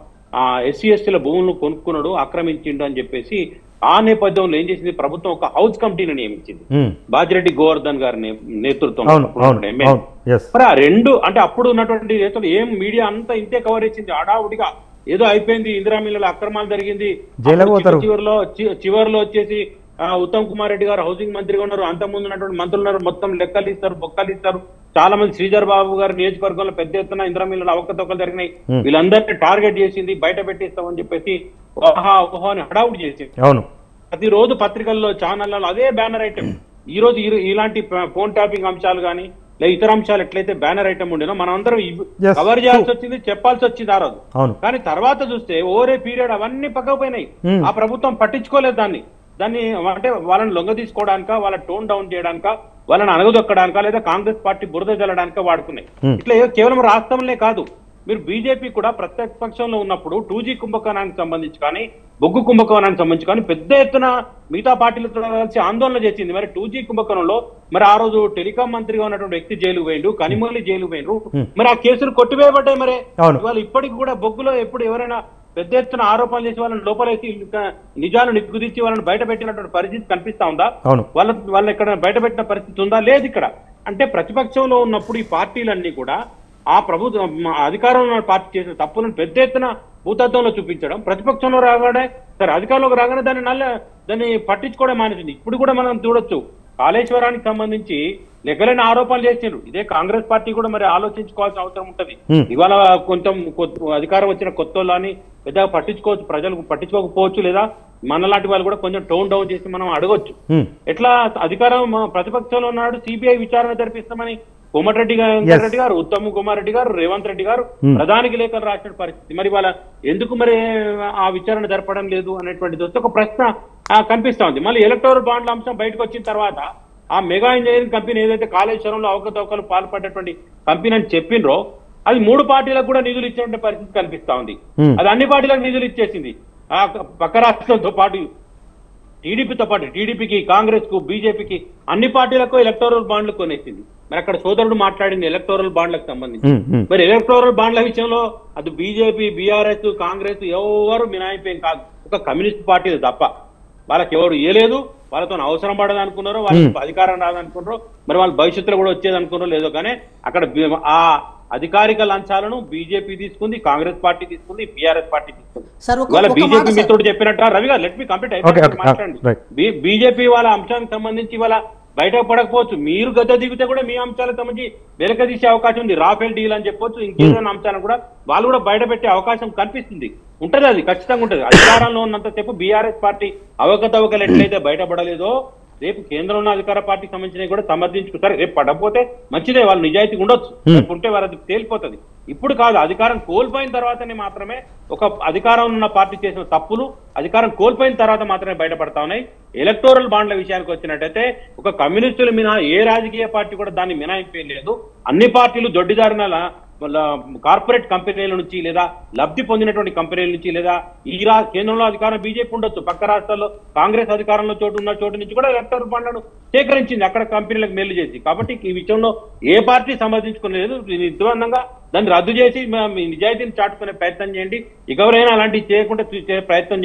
ఎస్సీ ఎస్టీల భూములను కొనుక్కున్నాడు ఆక్రమించిండు అని చెప్పేసి ఆ నేపథ్యంలో ఏం చేసింది ప్రభుత్వం ఒక హౌస్ కమిటీని నియమించింది ఉమ్, బాజిరెడ్డి గోవర్ధన్ గారి నే- నేతృత్వంలో అవును అప్పుడు అవును ఉన్నటువంటి ఎమ్మెల్యే. అవును ఎస్ మరి ఆ రెండు అంటే అప్పుడు ఉన్నటువంటి నేతలు ఏం మీడియా అంతా ఇంతే కవర్ ఇచ్చింది హడావుడిగా ఏదో అయిపోయింది ఇందిరా మిల్లుల అక్రమాలు జరిగింది జైలుకు అప్పుడు పోతారు. చివరిలో చి- చివరిలో వచ్చేసి ఆ, ఉత్తమ్ కుమార్ రెడ్డి గారు హౌసింగ్ మంత్రిగా ఉన్నారు అంత ముందు ఉన్నటువంటి మంత్రులు ఉన్నారు మొత్తం లెక్కలు ఇస్తారు బొక్కలు ఇస్తారు చాలా మంది శ్రీధర్ బాబు గారు నియోజకవర్గంలో పెద్ద ఎత్తున ఇందిరా మిల్లుల అవకతవకలు జరిగినాయి Hmm. వీళ్ళందరినీ టార్గెట్ చేసింది బయట పెట్టిస్తామని చెప్పేసి ఓహా ఓహో అని హడావుడి చేసింది అవును ప్రతిరోజు పత్రికల్లో ఛానళ్ళలో అదే బ్యానర్ ఐటమ్ ఈ రోజు ఈ- ఇలాంటి ప- ఫోన్ ట్యాపింగ్ అంశాలు కానీ లేదా ఇతర అంశాలు ఎట్లయితే బ్యానర్ ఐటమ్ ఉండేనో మనం అందరం Yes, కవర్ చేయాల్సి true. వచ్చింది చెప్పాల్సి వచ్చింది ఆ రోజు అవును కానీ తర్వాత చూస్తే ఓరే పీరియడ్ అవన్నీ పక్కపోయినాయి Hmm. ఆ ప్రభుత్వం పట్టించుకోలేదు దాన్ని దాన్ని అంటే వాళ్ళని లొంగ తీసుకోవడానిక వాళ్ళ టోన్ డౌన్ చేయడానిక వాళ్ళని అణగదొక్కడానిక లేదా కాంగ్రెస్ పార్టీ బురద జల్లడానిక వాడుకున్నాయి Hmm. ఇట్లా ఏ- కేవలం రాష్ట్రంలో కాదు మీరు బీజేపీ కూడా ప్రతిపక్షంలో ఉన్నప్పుడు టూ జీ కుంభకోణానికి సంబంధించి కానీ బొగ్గు కుంభకోణానికి సంబంధించి కానీ పెద్ద ఎత్తున మిగతా పార్టీలతో కలిసి ఆందోళన చేసింది మరి టూ జీ కుంభకోణంలో మరి ఆ రోజు టెలికాం మంత్రిగా ఉన్నటువంటి వ్యక్తి జైలు పోయిండు కనిమొల్లి జైలు పోయిండ్రు Hmm. మరి ఆ కేసులు కొట్టివేయబడ్డాయి మరి అవును. ఇవాళ ఇప్పటికి కూడా బొగ్గులో ఎప్పుడు ఎవరైనా పెద్ద ఎత్తున ఆరోపణలు చేసి వాళ్ళని లోపలేసి ఇంకా నిజాలు నిగ్గుదిచ్చి వాళ్ళని బయట పెట్టినటువంటి పరిస్థితి కనిపిస్తా ఉందా అవును వాళ్ళ వాళ్ళని ఇక్కడ బయట పెట్టిన పరిస్థితి ఉందా లేదు ఇక్కడ అంటే ప్రతిపక్షంలో ఉన్నప్పుడు ఈ పార్టీలన్నీ కూడా ఆ ప్రభుత్వం మా అధికారంలో ఉన్న పార్టీ చేసిన తప్పులను పెద్ద ఎత్తున భూతత్వంలో చూపించడం ప్రతిపక్షంలో రాగానే సరే అధికారంలోకి రాగానే దాన్ని నల్ల దాన్ని పట్టించుకోవడం మానేసింది ఇప్పుడు కూడా మనం చూడొచ్చు కాళేశ్వరానికి సంబంధించి లెక్కలేని ఆరోపణలు చేసిండ్రు ఇదే కాంగ్రెస్ పార్టీ కూడా మరి ఆలోచించుకోవాల్సిన అవసరం ఉంటది Hmm. ఇవాళ కొంచెం కొత్త- అధికారం వచ్చిన కొత్త వాళ్ళని పెద్దగా పట్టించుకోవచ్చు ప్రజలకు పట్టించుకోకపోవచ్చు లేదా మనలాంటి వాళ్ళు కూడా కొంచెం టోన్ డౌన్ చేసి మనం అడగొచ్చు ఉమ్, ఎట్లా అధికారం మా ప్రతిపక్షంలో ఉన్నాడు సిబిఐ విచారణ జరిపిస్తామని కోమటిరెడ్డి గారు Yes. వెంకట రెడ్డి గారు ఉత్తమ్ కుమార్ రెడ్డి గారు రేవంత్ రెడ్డి గారు Hmm. ప్రధానికి లేఖలు రాసిన పరిస్థితి మరి వాళ్ళ ఎందుకు మరి ఆ విచారణ జరపడం లేదు అనేటువంటిది వస్తే ఒక ప్రశ్న ఆ, కనిపిస్తా ఉంది మళ్ళీ ఎలక్టోరల్ బాండ్ల అంశం బయటకు వచ్చిన తర్వాత ఆ మెగా ఇంజనీరింగ్ కంపెనీ ఏదైతే కాళేశ్వరంలో అవకతవకలు పాల్పడేటువంటి కంపెనీ అని చెప్పిండ్రో అది మూడు పార్టీలకు కూడా నిధులు ఇచ్చేటువంటి పరిస్థితి కనిపిస్తా ఉంది Hmm. అది అన్ని పార్టీలకు నిధులు ఇచ్చేసింది ఆ పక్క రాష్ట్రంతో పాటు టీడీపీతో పాటు టీడీపీకి కాంగ్రెస్ కు బీజేపీకి అన్ని పార్టీలకు ఎలక్టోరల్ బాండ్లు కొనేసింది మరి అక్కడ సోదరుడు మాట్లాడింది ఎలక్టోరల్ బాండ్లకు సంబంధించి ఉమ్, ఉమ్, మరి ఎలక్టోరల్ బాండ్ల విషయంలో అది బీజేపీ బీఆర్ఎస్ కాంగ్రెస్ ఎవరు మినాయిపోయింది కాదు ఒక కమ్యూనిస్ట్ పార్టీలు తప్ప వాళ్ళకి ఎవరు ఏలేదు వాళ్ళతో అవసరం పడదు అనుకున్నారో వాళ్ళకి అధికారం రాదనుకున్నారో మరి వాళ్ళ భవిష్యత్తులో కూడా వచ్చేది అనుకున్నారో లేదో కానీ అక్కడ బి- ఆ అధికారిక లంచాలను బీజేపీ తీసుకుంది కాంగ్రెస్ పార్టీ తీసుకుంది బీఆర్ఎస్ పార్టీ తీసుకుంది సార్ ఒక ఇవాళ ఒక మాట బీజేపీ సార్. మిత్రుడు చెప్పినట్టు Ravi garu let me complete Okay, okay, మాట్లాడండి right. బీ- బీజేపీ వాళ్ళ అంశానికి సంబంధించి వాళ్ళ బయటకు పడకపోవచ్చు మీరు గత దిగితే కూడా మీ అంశాలకు సంబంధించి వెనక తీసే అవకాశం ఉంది రాఫెల్ డీల్ అని చెప్పొచ్చు ఇంకేదైనా అంశాలను కూడా వాళ్ళు కూడా బయట పెట్టే అవకాశం కనిపిస్తుంది ఉంటది అది ఖచ్చితంగా ఉంటది అధికారంలో ఉన్నంత సేపు బీఆర్ఎస్ పార్టీ అవకతవకలు ఎట్లయితే బయటపడలేదో రేపు కేంద్రంలో ఉన్న అధికార పార్టీకి సంబంధించినవి కూడా సమర్థించుకుంటారు రేపు పడకపోతే మంచిదే వాళ్ళు నిజాయితీ ఉండొచ్చు రేపు ఉంటే వాళ్ళది తేలిపోతుంది ఇప్పుడు కాదు అధికారం కోల్పోయిన తర్వాతనే మాత్రమే ఒక అధికారం ఉన్న పార్టీ చేసిన తప్పులు అధికారం కోల్పోయిన తర్వాత మాత్రమే బయటపడతా ఉన్నాయి ఎలక్టోరల్ బాండ్ల విషయానికి వచ్చినట్టయితే ఒక కమ్యూనిస్టుల మినహా ఏ రాజకీయ పార్టీ కూడా దాన్ని మినహాయింపేం లేదు అన్ని పార్టీలు దొడ్డిదారిన వాళ్ళ కార్పొరేట్ కంపెనీల నుంచి లేదా లబ్ధి పొందినటువంటి కంపెనీల నుంచి లేదా ఈ రా కేంద్రంలో అధికారం బీజేపీ ఉండొచ్చు పక్క రాష్ట్రాల్లో కాంగ్రెస్ అధికారంలో చోటు ఉన్న చోటు నుంచి కూడా ఎలక్టర్ ఫండ్లను సేకరించింది అక్కడ కంపెనీలకు మేలు చేసి కాబట్టి ఈ విషయంలో ఏ పార్టీ సమర్థించుకోలేదు నిర్బంధంగా దాన్ని రద్దు చేసి మ- మీ నిజాయితీని చాటుకునే ప్రయత్నం చేయండి ఎవరైనా అలాంటివి చేయకుండా చూ- చేసే ప్రయత్నం చేయండి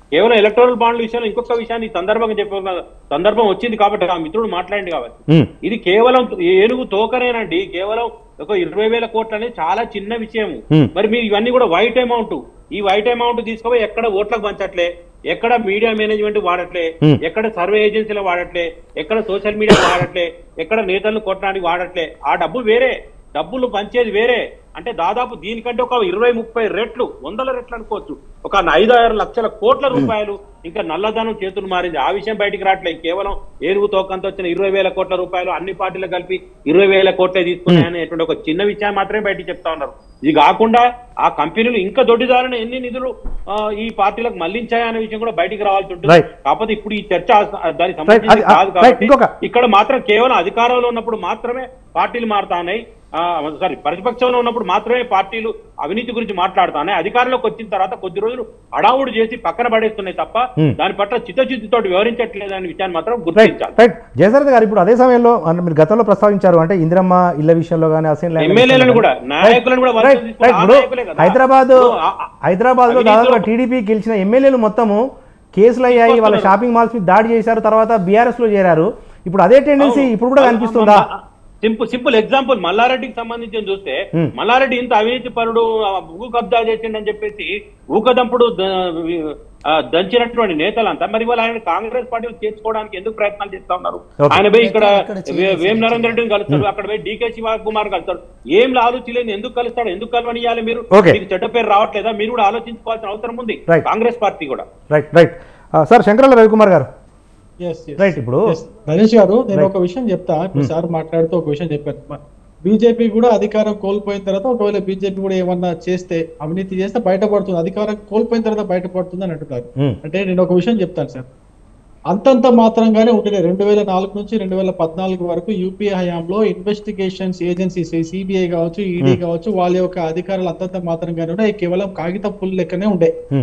కేవలం ఎలక్ట్రల్ బాండ్ల విషయంలో ఇంకొక విషయాన్ని ఈ సందర్భంగా చెప్పే సందర్భం వచ్చింది కాబట్టి ఆ మిత్రుడు మాట్లాడింది కాబట్టి ఉమ్, ఇది కేవలం ఏనుగు తోకనేనండి కేవలం ఒక ఇరవై వేల కోట్లు అనేది చాలా చిన్న విషయం Hmm. మరి మీరు ఇవన్నీ కూడా వైట్ అమౌంట్ ఈ వైట్ అమౌంట్ తీసుకుపోయి ఎక్కడ ఓట్లకు పంచట్లే ఎక్కడ మీడియా మేనేజ్మెంట్ వాడట్లే Hmm. ఎక్కడ సర్వే ఏజెన్సీలు వాడట్లే ఎక్కడ సోషల్ మీడియా వాడట్లే ఎక్కడ నేతలను కొట్టడానికి వాడట్లే ఆ డబ్బు వేరే డబ్బులు పంచేది వేరే అంటే దాదాపు దీనికంటే ఒక ఇరవై ముప్పై రెట్లు వందల రెట్లు అనుకోవచ్చు ఒక ఐదు ఆరు లక్షల కోట్ల రూపాయలు ఇంకా నల్లధనం చేతులు మారింది ఆ విషయం బయటికి రావట్లేదు కేవలం ఏనుగు తోకంతో వచ్చిన ఇరవై వేల కోట్ల రూపాయలు అన్ని పార్టీలు కలిపి ఇరవై వేల కోట్లే తీసుకున్నాయనేటువంటి ఒక చిన్న విషయం మాత్రమే బయటికి చెప్తా ఉన్నారు ఇది కాకుండా ఆ కంపెనీలు ఇంకా దొడ్డిదారిన ఎన్ని నిధులు ఆ, ఈ పార్టీలకు మళ్లించాయనే విషయం కూడా బయటికి రావాల్సి ఉంటుంది Right. కాకపోతే ఇప్పుడు ఈ చర్చ ఆ- దానికి అది- సంబంధించి ఆ- కాదు right, కాబట్టి ఇంకొక- ఇక్కడ మాత్రం కేవలం అధికారంలో ఉన్నప్పుడు మాత్రమే పార్టీలు మారుతాయి సారీ ప్రతిపక్షంలో ఉన్నప్పుడు మాత్రమే పార్టీలు అవినీతి గురించి మాట్లాడుతాయి అధికారంలోకి వచ్చిన తర్వాత కొద్ది రోజులు అడావుడు చేసి పక్కన పడేస్తున్నాయి తప్ప Hmm. దాని పట్ల చిత్తశుద్ధితో వివరించట్లేదు అనే విషయాన్ని మాత్రం రైట్ గుర్తించాలి రైట్ జయశరత్ గారు ఇప్పుడు అదే సమయంలో అంటే మీరు గతంలో ప్రస్తావించారు అంటే ఇందిరమ్మ ఇళ్ల విషయంలో కానీ అసైన్ ల్యాండ్ ఎమ్మెల్యేలను విషయంలో కూడా, కానీ. నాయకులను కూడా రైట్, వర్గం రైట్, తీసుకుని ఆ ఇప్పుడు నాయకులే కదా. హైదరాబాద్ ఇప్పుడు ఆ- ఆ- హైదరాబాద్ లో అవినీతిలో- దాదాపుగా టీడీపీ గెలిచిన ఎమ్మెల్యేలు మొత్తము కేసులు అయ్యాయి వాళ్ళ షాపింగ్ మాల్స్ మీద దాడి చేశారు తర్వాత బీఆర్ఎస్ లో చేరారు ఇప్పుడు అదే టెండెన్సీ ఇప్పుడు కూడా కనిపిస్తుందా సింపుల్ సింపుల్ ఎగ్జాంపుల్ మల్లారెడ్డికి సంబంధించి చూస్తే Hmm. మల్లారెడ్డి ఇంత అవినీతి పరుడు ఆ, భూ కబ్జా చేసిండని చెప్పేసి ఊకదంపుడు ద- ఆ, దంచినటువంటి నేతలంతా మరి వాళ్ళు ఆయన కాంగ్రెస్ పార్టీలు చేర్చుకోవడానికి ఎందుకు ప్రయత్నాలు చేస్తా ఉన్నారు Okay. ఆయన పోయి ఇక్కడ ఇక్కడ చేయాల్సిన వే- వేం నరేంద్ర రెడ్డిని కలుస్తాడు అక్కడ పోయి డీకే శివ కుమార్ కలుస్తాడు ఏం ఆలోచించలేదు ఎందుకు కలుస్తాడు ఎందుకు కలవనియాలి మీరు Okay. మీకు చెడ్డ పేరు రావట్లేదా మీరు కూడా ఆలోచించుకోవాల్సిన అవసరం ఉంది Right. కాంగ్రెస్ పార్టీ కూడా right right sir Shankarala Ravikumar garu Yes, yes. Right ఇప్పుడు Yes. నరేష్ గారు నేను Right. ఒక విషయం చెప్తా ఇప్పుడు సార్ మాట్లాడుతూ ఒక విషయం చెప్పారు బీజేపీ కూడా అధికారం కోల్పోయిన తర్వాత ఒకవేళ బీజేపీ కూడా ఏమన్నా చేస్తే అవినీతి చేస్తే బయటపడుతుంది అధికారం కోల్పోయిన తర్వాత బయటపడుతుంది అని అంటున్నారు Hmm. అంటే నేను ఒక విషయం చెప్తాను సార్ అంతంత మాత్రంగానే ఉంటున్నాయి రెండు వేల నాలుగు నుంచి రెండు వేల పద్నాలుగు వరకు యూపీఏ హయాంలో ఇన్వెస్టిగేషన్స్ ఏజెన్సీస్ సిబిఐ కావచ్చు ఈడీ కావచ్చు వాళ్ళ యొక్క అధికారులు అంతంత మాత్రంగానే ఉన్నాయి కేవలం కాగిత పుల్ లెక్కనే ఉండే హ్మ్.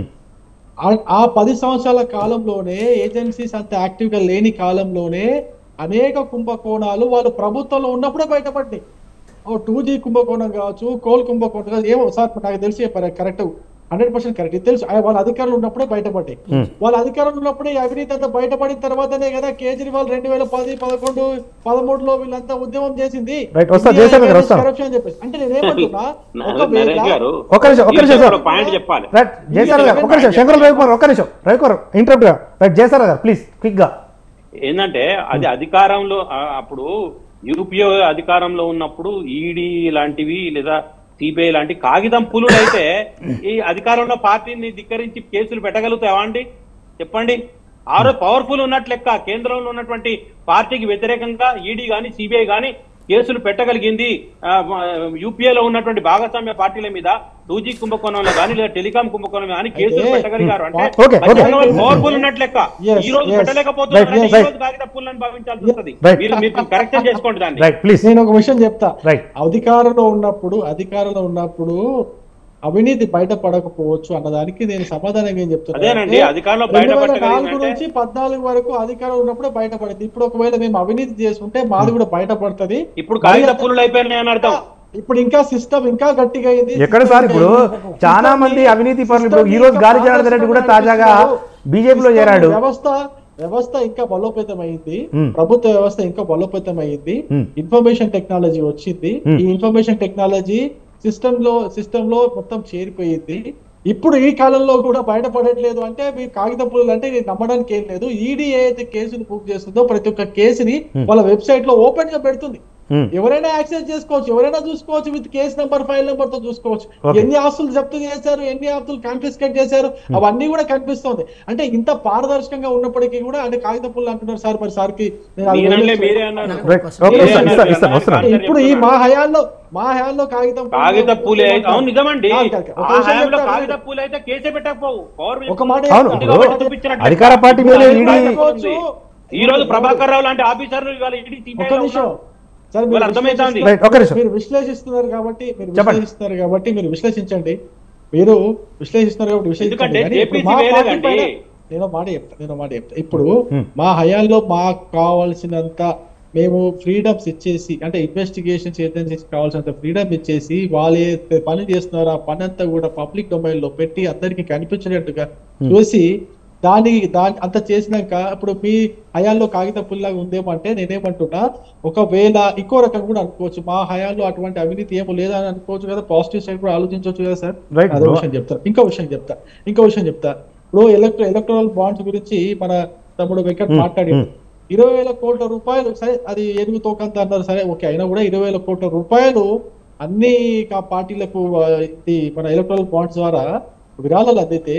ఆ- ఆ పది సంవత్సరాల కాలంలోనే ఏజెన్సీస్ అంత యాక్టివ్ గా లేని కాలంలోనే అనేక కుంభకోణాలు వాళ్ళు ప్రభుత్వంలో ఉన్నప్పుడే బయటపడ్డాయి ఓ టూ జీ కుంభకోణం కావచ్చు కోల్ కుంభకోణం కావచ్చు ఏమో సార్ నాకు తెలిసి చెప్పారు కరెక్ట్ హండ్రెడ్ పర్సెంట్ కరెక్ట్ ఇది తెలుసు ఆ- వాళ్ళ అధికారులు ఉన్నప్పుడే బయటపడ్డాయి Hmm. వాళ్ళ అధికారంలో ఉన్నప్పుడే ఈ అవినీతి అంతా బయటపడిన తర్వాతనే కదా కేజ్రీవాల్ రెండు వేల పది పదకొండు పదమూడులో వీళ్ళంతా ఉద్యమం చేసింది Right, వస్తా, జయశంకర్ గారు, వస్తాను. కరప్షన్ చెప్పేసి అంటే నేనేమంటున్నా ఒకవేళ నరేష్ గారు ఒక్క నిమిషం ఒక్క నిమిషం సార్ పాయింట్ చెప్పాలి రైట్ జయసార్ గారు ఒక్క నిమిషం శంకర రవికుమార్ ఒక్క నిమిషం రవికుమార్ ఇంటరప్ట్ రైట్ జయసార్ గారు ప్లీజ్ క్విక్ గా ఏంటంటే అది అధికారంలో ఆ, అప్పుడు యూపీఏ అధికారంలో ఉన్నప్పుడు ఈడీ లాంటివి లేదా సిబిఐ లాంటి కాగితం పులులు అయితే ఈ అధికారంలో పార్టీని ధిక్కరించి కేసులు పెట్టగలుగుతావా అండి చెప్పండి ఆరో పవర్ఫుల్ ఉన్నట్లు లెక్క కేంద్రంలో ఉన్నటువంటి పార్టీకి వ్యతిరేకంగా ఈడీ గాని సిబిఐ గాని కేసులు పెట్టగలిగింది యూపీఏలో ఉన్నటువంటి భాగస్వామ్య పార్టీల మీద టూ జీ కుంభకోణంలో కానీ లేదా టెలికాం కుంభకోణం కానీ కేసులు అయితే, పెట్టగలిగారు అంటే Okay, okay. పవర్ఫుల్ ఉన్నట్లు లెక్క Yes, ఈ రోజు yes. పెట్టలేకపోతున్నారు Right, అంటే yes, ఈ right. రోజు కాగిత పుల్లని భావించాల్సి వస్తుంది Right. మీరు మీరు కరెక్షన్ చేసుకోండి దాన్ని రైట్ ప్లీజ్ నేను ఒక విషయం చెప్తా రైట్ అధికారంలో ఉన్నప్పుడు అధికారంలో ఉన్నప్పుడు అవినీతి బయటపడకపోవచ్చు అన్నదానికి నేను సమాధానం ఏం చెప్తున్నా అదేనండి, అంటే అధికారంలో రెండు వేల బయటపడగలిగిందంటే- నాలుగు నుంచి పద్నాలుగు వరకు అధికారం ఉన్నప్పుడే బయటపడింది ఇప్పుడు ఒకవేళ మేము అవినీతి చేసుకుంటే మాది కూడా బయటపడుతుంది ఇప్పుడు కాగిత పుల్లులు అయిపోయినాయి అని అర్థం ఇప్పుడు ఇంకా సిస్టమ్ ఇంకా గట్టిగా అయింది ఎక్కడ సార్ ఇప్పుడు చాలా మంది అవినీతి పరులు ఇప్పుడు ఈ రోజు గాలి జనార్దన్ రెడ్డి కూడా తాజాగా బీజేపీలో చేరాడు వ్యవస్థ వ్యవస్థ ఇంకా బలోపేతం అయింది Hmm. ప్రభుత్వ వ్యవస్థ ఇంకా బలోపేతం అయింది Hmm. ఇన్ఫర్మేషన్ టెక్నాలజీ వచ్చింది Hmm. ఈ ఇన్ఫర్మేషన్ టెక్నాలజీ సిస్టమ్ లో సిస్టమ్ లో మొత్తం చేరిపోయింది ఇప్పుడు ఈ కాలంలో కూడా బయటపడట్లేదు అంటే మీ కాగిత పుల్లలు అంటే నేను నమ్మడానికి ఏం లేదు ఈడీ ఏదైతే కేసుని బుక్ చేస్తుందో ప్రతి ఒక్క కేసుని వాళ్ళ వెబ్సైట్ లో ఓపెన్ గా పెడుతుంది Hmm. ఎవరైనా యాక్సెస్ చేసుకోవచ్చు ఎవరైనా చూసుకోవచ్చు with case number file number తో చూసుకోవచ్చు Okay. ఎన్ని ఆస్తులు జప్తు చేశారు ఎన్ని ఆస్తులు కాన్ఫిస్కేట్ చేశారు అవన్నీ కూడా కనిపిస్తుంది అంటే ఇంత పారదర్శకంగా ఉన్నప్పటికీ కూడా అంటే కాగిత పుల్లు అంటున్నారు సార్ మరి సార్ కి నేను అది మీరనలే వదిలేసి- మీరే అన్నారు రైట్ ఓకే మీరే ఇస్తాను అన్నారు, ఇస్తాను మీరే ఇస్తాను అన్నారు. ఇప్పుడు ఈ మా హయాంలో మా హయాంలో కాగితం పుల్లు- కాగిత పూలు అయితే అవును నిజమండి కాదు, కాదు, కాదు. ఒక ఆ విషయం హయాంలో చెప్తా, కాగిత పూలు అయితే కేసే పెట్టకపోవు పవర్ ఒక మాట అవును, చెప్తా. ఇప్పుడు ఒక చూపించినట్టు. అధికార పార్టీ మీద ఇప్పుడు ఈడీ- కాగిత పూలు ఉంది. ఈ రోజు ప్రభాకర్ రావు లాంటి ఆఫీసర్లు ఇవాళ ఈడీ ఒక సిబిఐ నిమిషం సరే మీరు ఇవాళ అర్థమవుతోంది. రైట్ ఒక నిమిషం మీరు విశ్లేషిస్తున్నారు కాబట్టి మీరు చెప్పండి. విశ్లేషిస్తున్నారు కాబట్టి మీరు విశ్లేషించండి మీరు విశ్లేషిస్తున్నారు కాబట్టి విశ్లేషించండి ఎందుకంటే కానీ ఇప్పుడు JPC మా పార్టీ వేరేదండి. పైన- నేను ఒక మాట చెప్తా నేను ఒక మాట చెప్తా ఇప్పుడు Hmm. మా హయాంలో మాకు కావాల్సినంత మేము ఫ్రీడమ్స్ ఇచ్చేసి అంటే ఇన్వెస్టిగేషన్స్ ఏజెన్సీస్ కావాల్సినంత ఫ్రీడమ్ ఇచ్చేసి వాళ్ళు ఏ పని చేస్తున్నారో ఆ పని అంతా కూడా పబ్లిక్ డొమైన్ లో పెట్టి అందరికి కనిపించినట్టుగా చూసి దాని దాని అంత చేసినాక ఇప్పుడు మీ హయాల్లో కాగిత పుల్లాగా ఉందేమో అంటే నేనేమంటున్నా ఒకవేళ ఇంకో రకం కూడా అనుకోవచ్చు మా హయాల్లో అటువంటి అవినీతి ఏమో లేదా అని అనుకోవచ్చు కదా పాజిటివ్ సైడ్ కూడా ఆలోచించవచ్చు కదా సార్ Right, అదే bro. విషయం చెప్తా ఇంకో విషయం చెప్తా ఇంకో విషయం చెప్తా ఇప్పుడు ఎలక్ట్రో ఎలక్ట్రల్ బాండ్స్ గురించి మన తమ్ముడు వెంకట్ Hmm, మాట్లాడి hmm. ఇరవై వేల కోట్ల రూపాయలు సరే అది ఎరుగు తోకంత అన్నారు సరే ఓకే అయినా కూడా ఇరవై వేల కోట్ల రూపాయలు అన్ని కా- పార్టీలకు ఆ, ఇది మన ఎలక్ట్రల్ బాండ్స్ ద్వారా విరాళాలు అందితే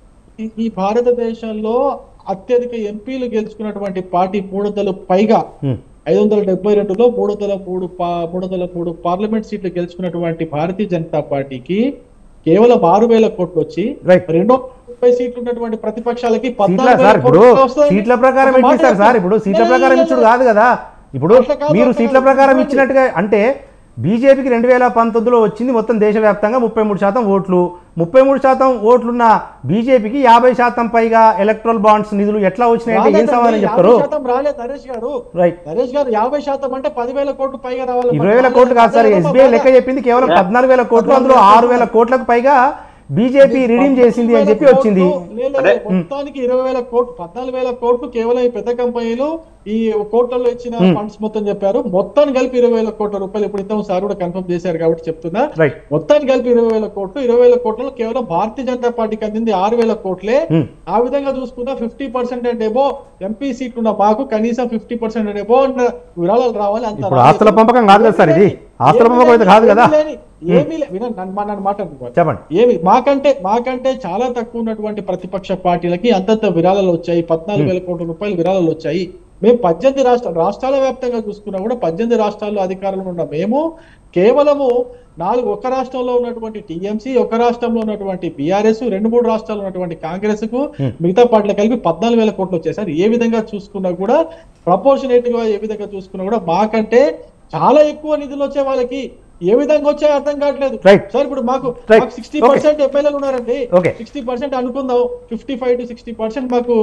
ఈ- ఈ భారతదేశంలో అత్యధిక ఎంపీలు గెలుచుకున్నటువంటి పార్టీ మూడు వందల పైగా హ్మ్. ఐదు వందల డెబ్బై రెండులో మూడు వందల మూడు పా- మూడు వందల మూడు పార్లమెంట్ సీట్లు గెలుచుకున్నటువంటి భారతీయ జనతా పార్టీకి కేవలం ఆరు వేల కోట్లు వచ్చి Right. రెండో ముప్పై సీట్లు ఉన్నటువంటి ప్రతిపక్షాలకి సీట్ల పద్నాలుగు వేల సార్ ఇప్పుడు కోట్లు వస్తాయి. సీట్ల ప్రకారం ఒక మాట ఎట్లిస్తారు సార్ ఇప్పుడు చెప్తా. సీట్ల లే, ప్రకారం లే, ఇచ్చుడు లే. కాదు కదా ఇప్పుడు అట్లా కాదు, మీరు అట్లా సీట్ల కాదు. ప్రకారం చూడండి. ఇచ్చినట్టుగా అంటే బీజేపీకి రెండు వేల పంతొమ్మిదిలో వచ్చింది మొత్తం దేశవ్యాప్తంగా ముప్పై మూడు శాతం ఓట్లు ముప్పై మూడు శాతం ఓట్లున్న బీజేపీకి యాభై శాతం పైగా ఎలక్ట్రల్ బాండ్స్ నిధులు ఎట్లా వచ్చినాయంటే ఏం రాలేదండి, సమాధానం యాభై చెప్తారు శాతం రాలేదు నరేష్ గారు రైట్ నరేష్ గారు యాభై శాతం అంటే పదివేల కోట్లు పైగా రావాలి ఇరవై వేల కోట్లు కాదు సార్ ఎస్బీఐ లెక్క చెప్పింది కేవలం పద్నాలుగు వేల కోట్లు అందులో ఆరు వేల కోట్లకు పైగా బీజేపీ రిడీమ్ చేసింది అని చెప్పి వచ్చింది లే, లే, లే, మొత్తానికి ఇరవై వేల కోట్లు పద్నాలుగు వేల కోట్లు కేవలం ఈ పెద్ద కంపెనీలు ఈ కోట్లలో ఇచ్చిన ఫండ్స్ మొత్తం చెప్పారు మొత్తాన్ని కలిపి ఇరవై వేల కోట్ల రూపాయలు ఇప్పుడు ఇంత సార్ కూడా కన్ఫర్మ్ చేశారు కాబట్టి చెప్తున్నా రైట్ మొత్తానికి కలిపి ఇరవై వేల కోట్లు ఇరవై వేల కోట్లలో కేవలం భారతీయ జనతా పార్టీకి అందింది ఆరు వేల కోట్లే Hmm. ఆ విధంగా చూసుకున్నా ఫిఫ్టీ పర్సెంట్ అంటే ఏమో ఎంపీ సీట్లు ఉన్న మాకు కనీసం ఫిఫ్టీ పర్సెంట్ అంటే ఏమో విరాళాలు రావాలి అంత ఇప్పుడు రాలేదు. ఆస్తుల పంపకం కాదు కదా సార్ ఇది? ఏమీ ఆస్తుల లేని- పంపకం అయితే కాదు కదా? ఏమీ లేని- ఏమీ లే- వినండి, నన్ను మా- నన్ను మాట్లాడుకోవాలి చెప్పండి ఏమి మాకంటే మాకంటే చాలా తక్కువ ఉన్నటువంటి ప్రతిపక్ష పార్టీలకి అంతంత విరాళాలు వచ్చాయి పద్నాలుగు వేల కోట్ల రూపాయలు విరాళాలు వచ్చాయి మేము పద్దెనిమిది రాష్ట్ర రాష్ట్రాల వ్యాప్తంగా చూసుకున్నా కూడా పద్దెనిమిది రాష్ట్రాల్లో అధికారంలో ఉన్న మేము కేవలము నాలుగు ఒక రాష్ట్రంలో ఉన్నటువంటి టీఎంసీ ఒక రాష్ట్రంలో ఉన్నటువంటి బీఆర్ఎస్ రెండు మూడు రాష్ట్రాల్లో ఉన్నటువంటి కాంగ్రెస్ కు మిగతా పార్టీలు కలిపి పద్నాలుగు వేల కోట్లు వచ్చాయి సార్ ఏ విధంగా చూసుకున్నా కూడా ప్రపోర్షనేట్ గా ఏ విధంగా చూసుకున్నా కూడా మాకంటే చాలా ఎక్కువ నిధులు వచ్చే వాళ్ళకి ఏ విధంగా వచ్చాయో అర్థం కావట్లేదు Right. సార్ ఇప్పుడు మాకు Right. Sixty Okay. పర్సెంట్ ఎమ్మెల్యేలు ఉన్నారండి Okay. సిక్స్టీ పర్సెంట్ అనుకుందాం fifty five to sixty percent మాకు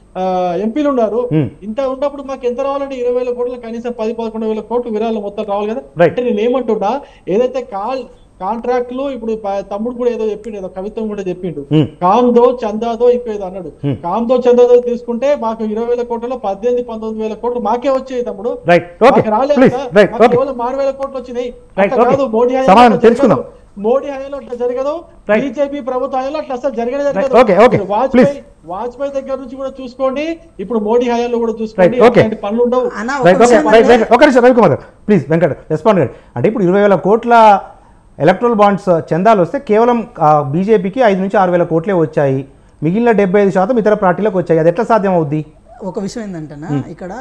ఎంపీలు ఉన్నారు Hmm. ఇంత ఉన్నప్పుడు మాకు ఎంత రావాలంటే ఇరవై వేల కోట్లు కనీసం పది పదకొండు వేల కోట్లు విరాళాలు మొత్తం రావాలి కదా Right. అంటే నేను ఏమంటున్నా ఏదైతే కాల్ కాంట్రాక్ట్లు ఇప్పుడు ప- తమ్ముడు కూడా ఏదో చెప్పిండు ఏదో కవిత్వం కూడా చెప్పిండు Hmm. కామ్దో చందాదో ఇంకో ఏదో అన్నాడు Hmm. కామ్దో చందాదో తీసుకుంటే మాకు ఇరవై వేల కోట్లలో పద్దెనిమిది పంతొమ్మిది వేల కోట్లు మాకే వచ్చాయి తమ్ముడు రైట్ ఓకే మాకు రాలేదు ప్లీజ్ కదా. రైట్ మాకు ఓకే కేవలం ఆరు వేల కోట్లు వచ్చినాయి Right, అట్లా okay. కాదు మోడీ హయాంలో సమాధానం అట్లా తెలుసుకుందాం. జరగదు. మోడీ హయాంలో అట్లా జరగదు Right. బీజేపీ ప్రభుత్వ హయాంలో అట్లా అసలు జరగనే Right, జరగదు okay, okay. ఇప్పుడు వాజ్పేయి Please. వాజ్పేయి దగ్గర నుంచి కూడా చూసుకోండి ఇప్పుడు మోడీ హయాంలో కూడా చూసుకోండి Right, okay. అట్లాంటి పనులు ఉండవు అన్న ఒక రైట్ ఓకే విషయం రైట్ అంటే- రైట్ ఒక నిమిషం రవికుమార్ గారు ప్లీజ్ వెంకట్ రెస్పాండ్ గారు అంటే ఇప్పుడు ఇరవై వేల కోట్ల ఎలక్ట్రల్ బాండ్స్ చందాలు వస్తే కేవలం బీజేపీకి ఐదు నుంచి ఆరు వేల కోట్లే వచ్చాయి మిగిలిన డెబ్బై ఐదు శాతం ఇతర పార్టీలకు వచ్చాయి అది ఎట్లా సాధ్యం అవుద్ది ఒక విషయం ఏంటంటే ఇక్కడ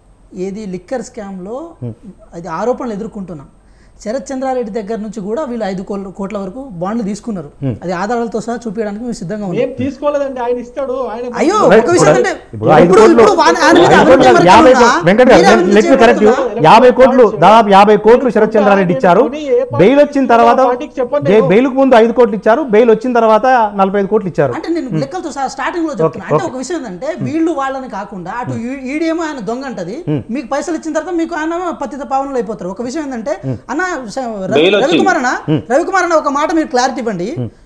ఏది లిక్కర్ స్కామ్లో అది ఆరోపణలు ఎదుర్కొంటున్నాం శరత్ చంద్రారెడ్డి దగ్గర నుంచి కూడా వీళ్ళు ఐదు కోట్ల కోట్ల వరకు బాండ్లు తీసుకున్నారు అది ఆధారాలతో సహా చూపించడానికి మేము సిద్ధంగా ఉన్నాం ఏం తీసుకోలేదండి ఆయన ఇస్తాడు ఆయన అయ్యో Right, ఒక విషయం ఇప్పుడు- అంటే ఇప్పుడు ఐదు ఇప్పుడు కోట్లు ఇప్పుడు వాని- ఆయన మీద ఐదు అభివృద్ధి కోట్లు, వర్గాలు యాభై ఉన్నా, కోట్లు- వెంకట్ గారు మీరే అభివృద్ధి లెట్ మీ కరెక్ట్ యూ చేయబోతున్నా? యాభై కోట్లు దాదాపు యాభై కోట్లు శరత్ చంద్రారెడ్డి ఇచ్చారు బెయిల్ వచ్చిన తర్వాత పార్టీకి చెప్పండి బె- నేను. బెయిల్కు ముందు ఐదు కోట్లు ఇచ్చారు బెయిల్ వచ్చిన తర్వాత నలభై ఐదు కోట్లు ఇచ్చారు అంటే నేను లెక్కలతో సహా స్టార్టింగ్ లో చెప్తున్నా అంటే ఒక విషయం ఏంటంటే వీళ్ళు వాళ్ళని కాకుండా అటు ఈడేమో ఆయన దొంగ అంటది మీకు పైసలు ఇచ్చిన తర్వాత మీకు ఆయన పతిత పావనలు అయిపోతారు ఒక విషయం ఏంటంటే అన్న స- రవి- Bail వచ్చింది. రవికుమార్ అన్న రవికుమార్ అన్న ఒక మాట మీరు క్లారిటీ ఇవ్వండి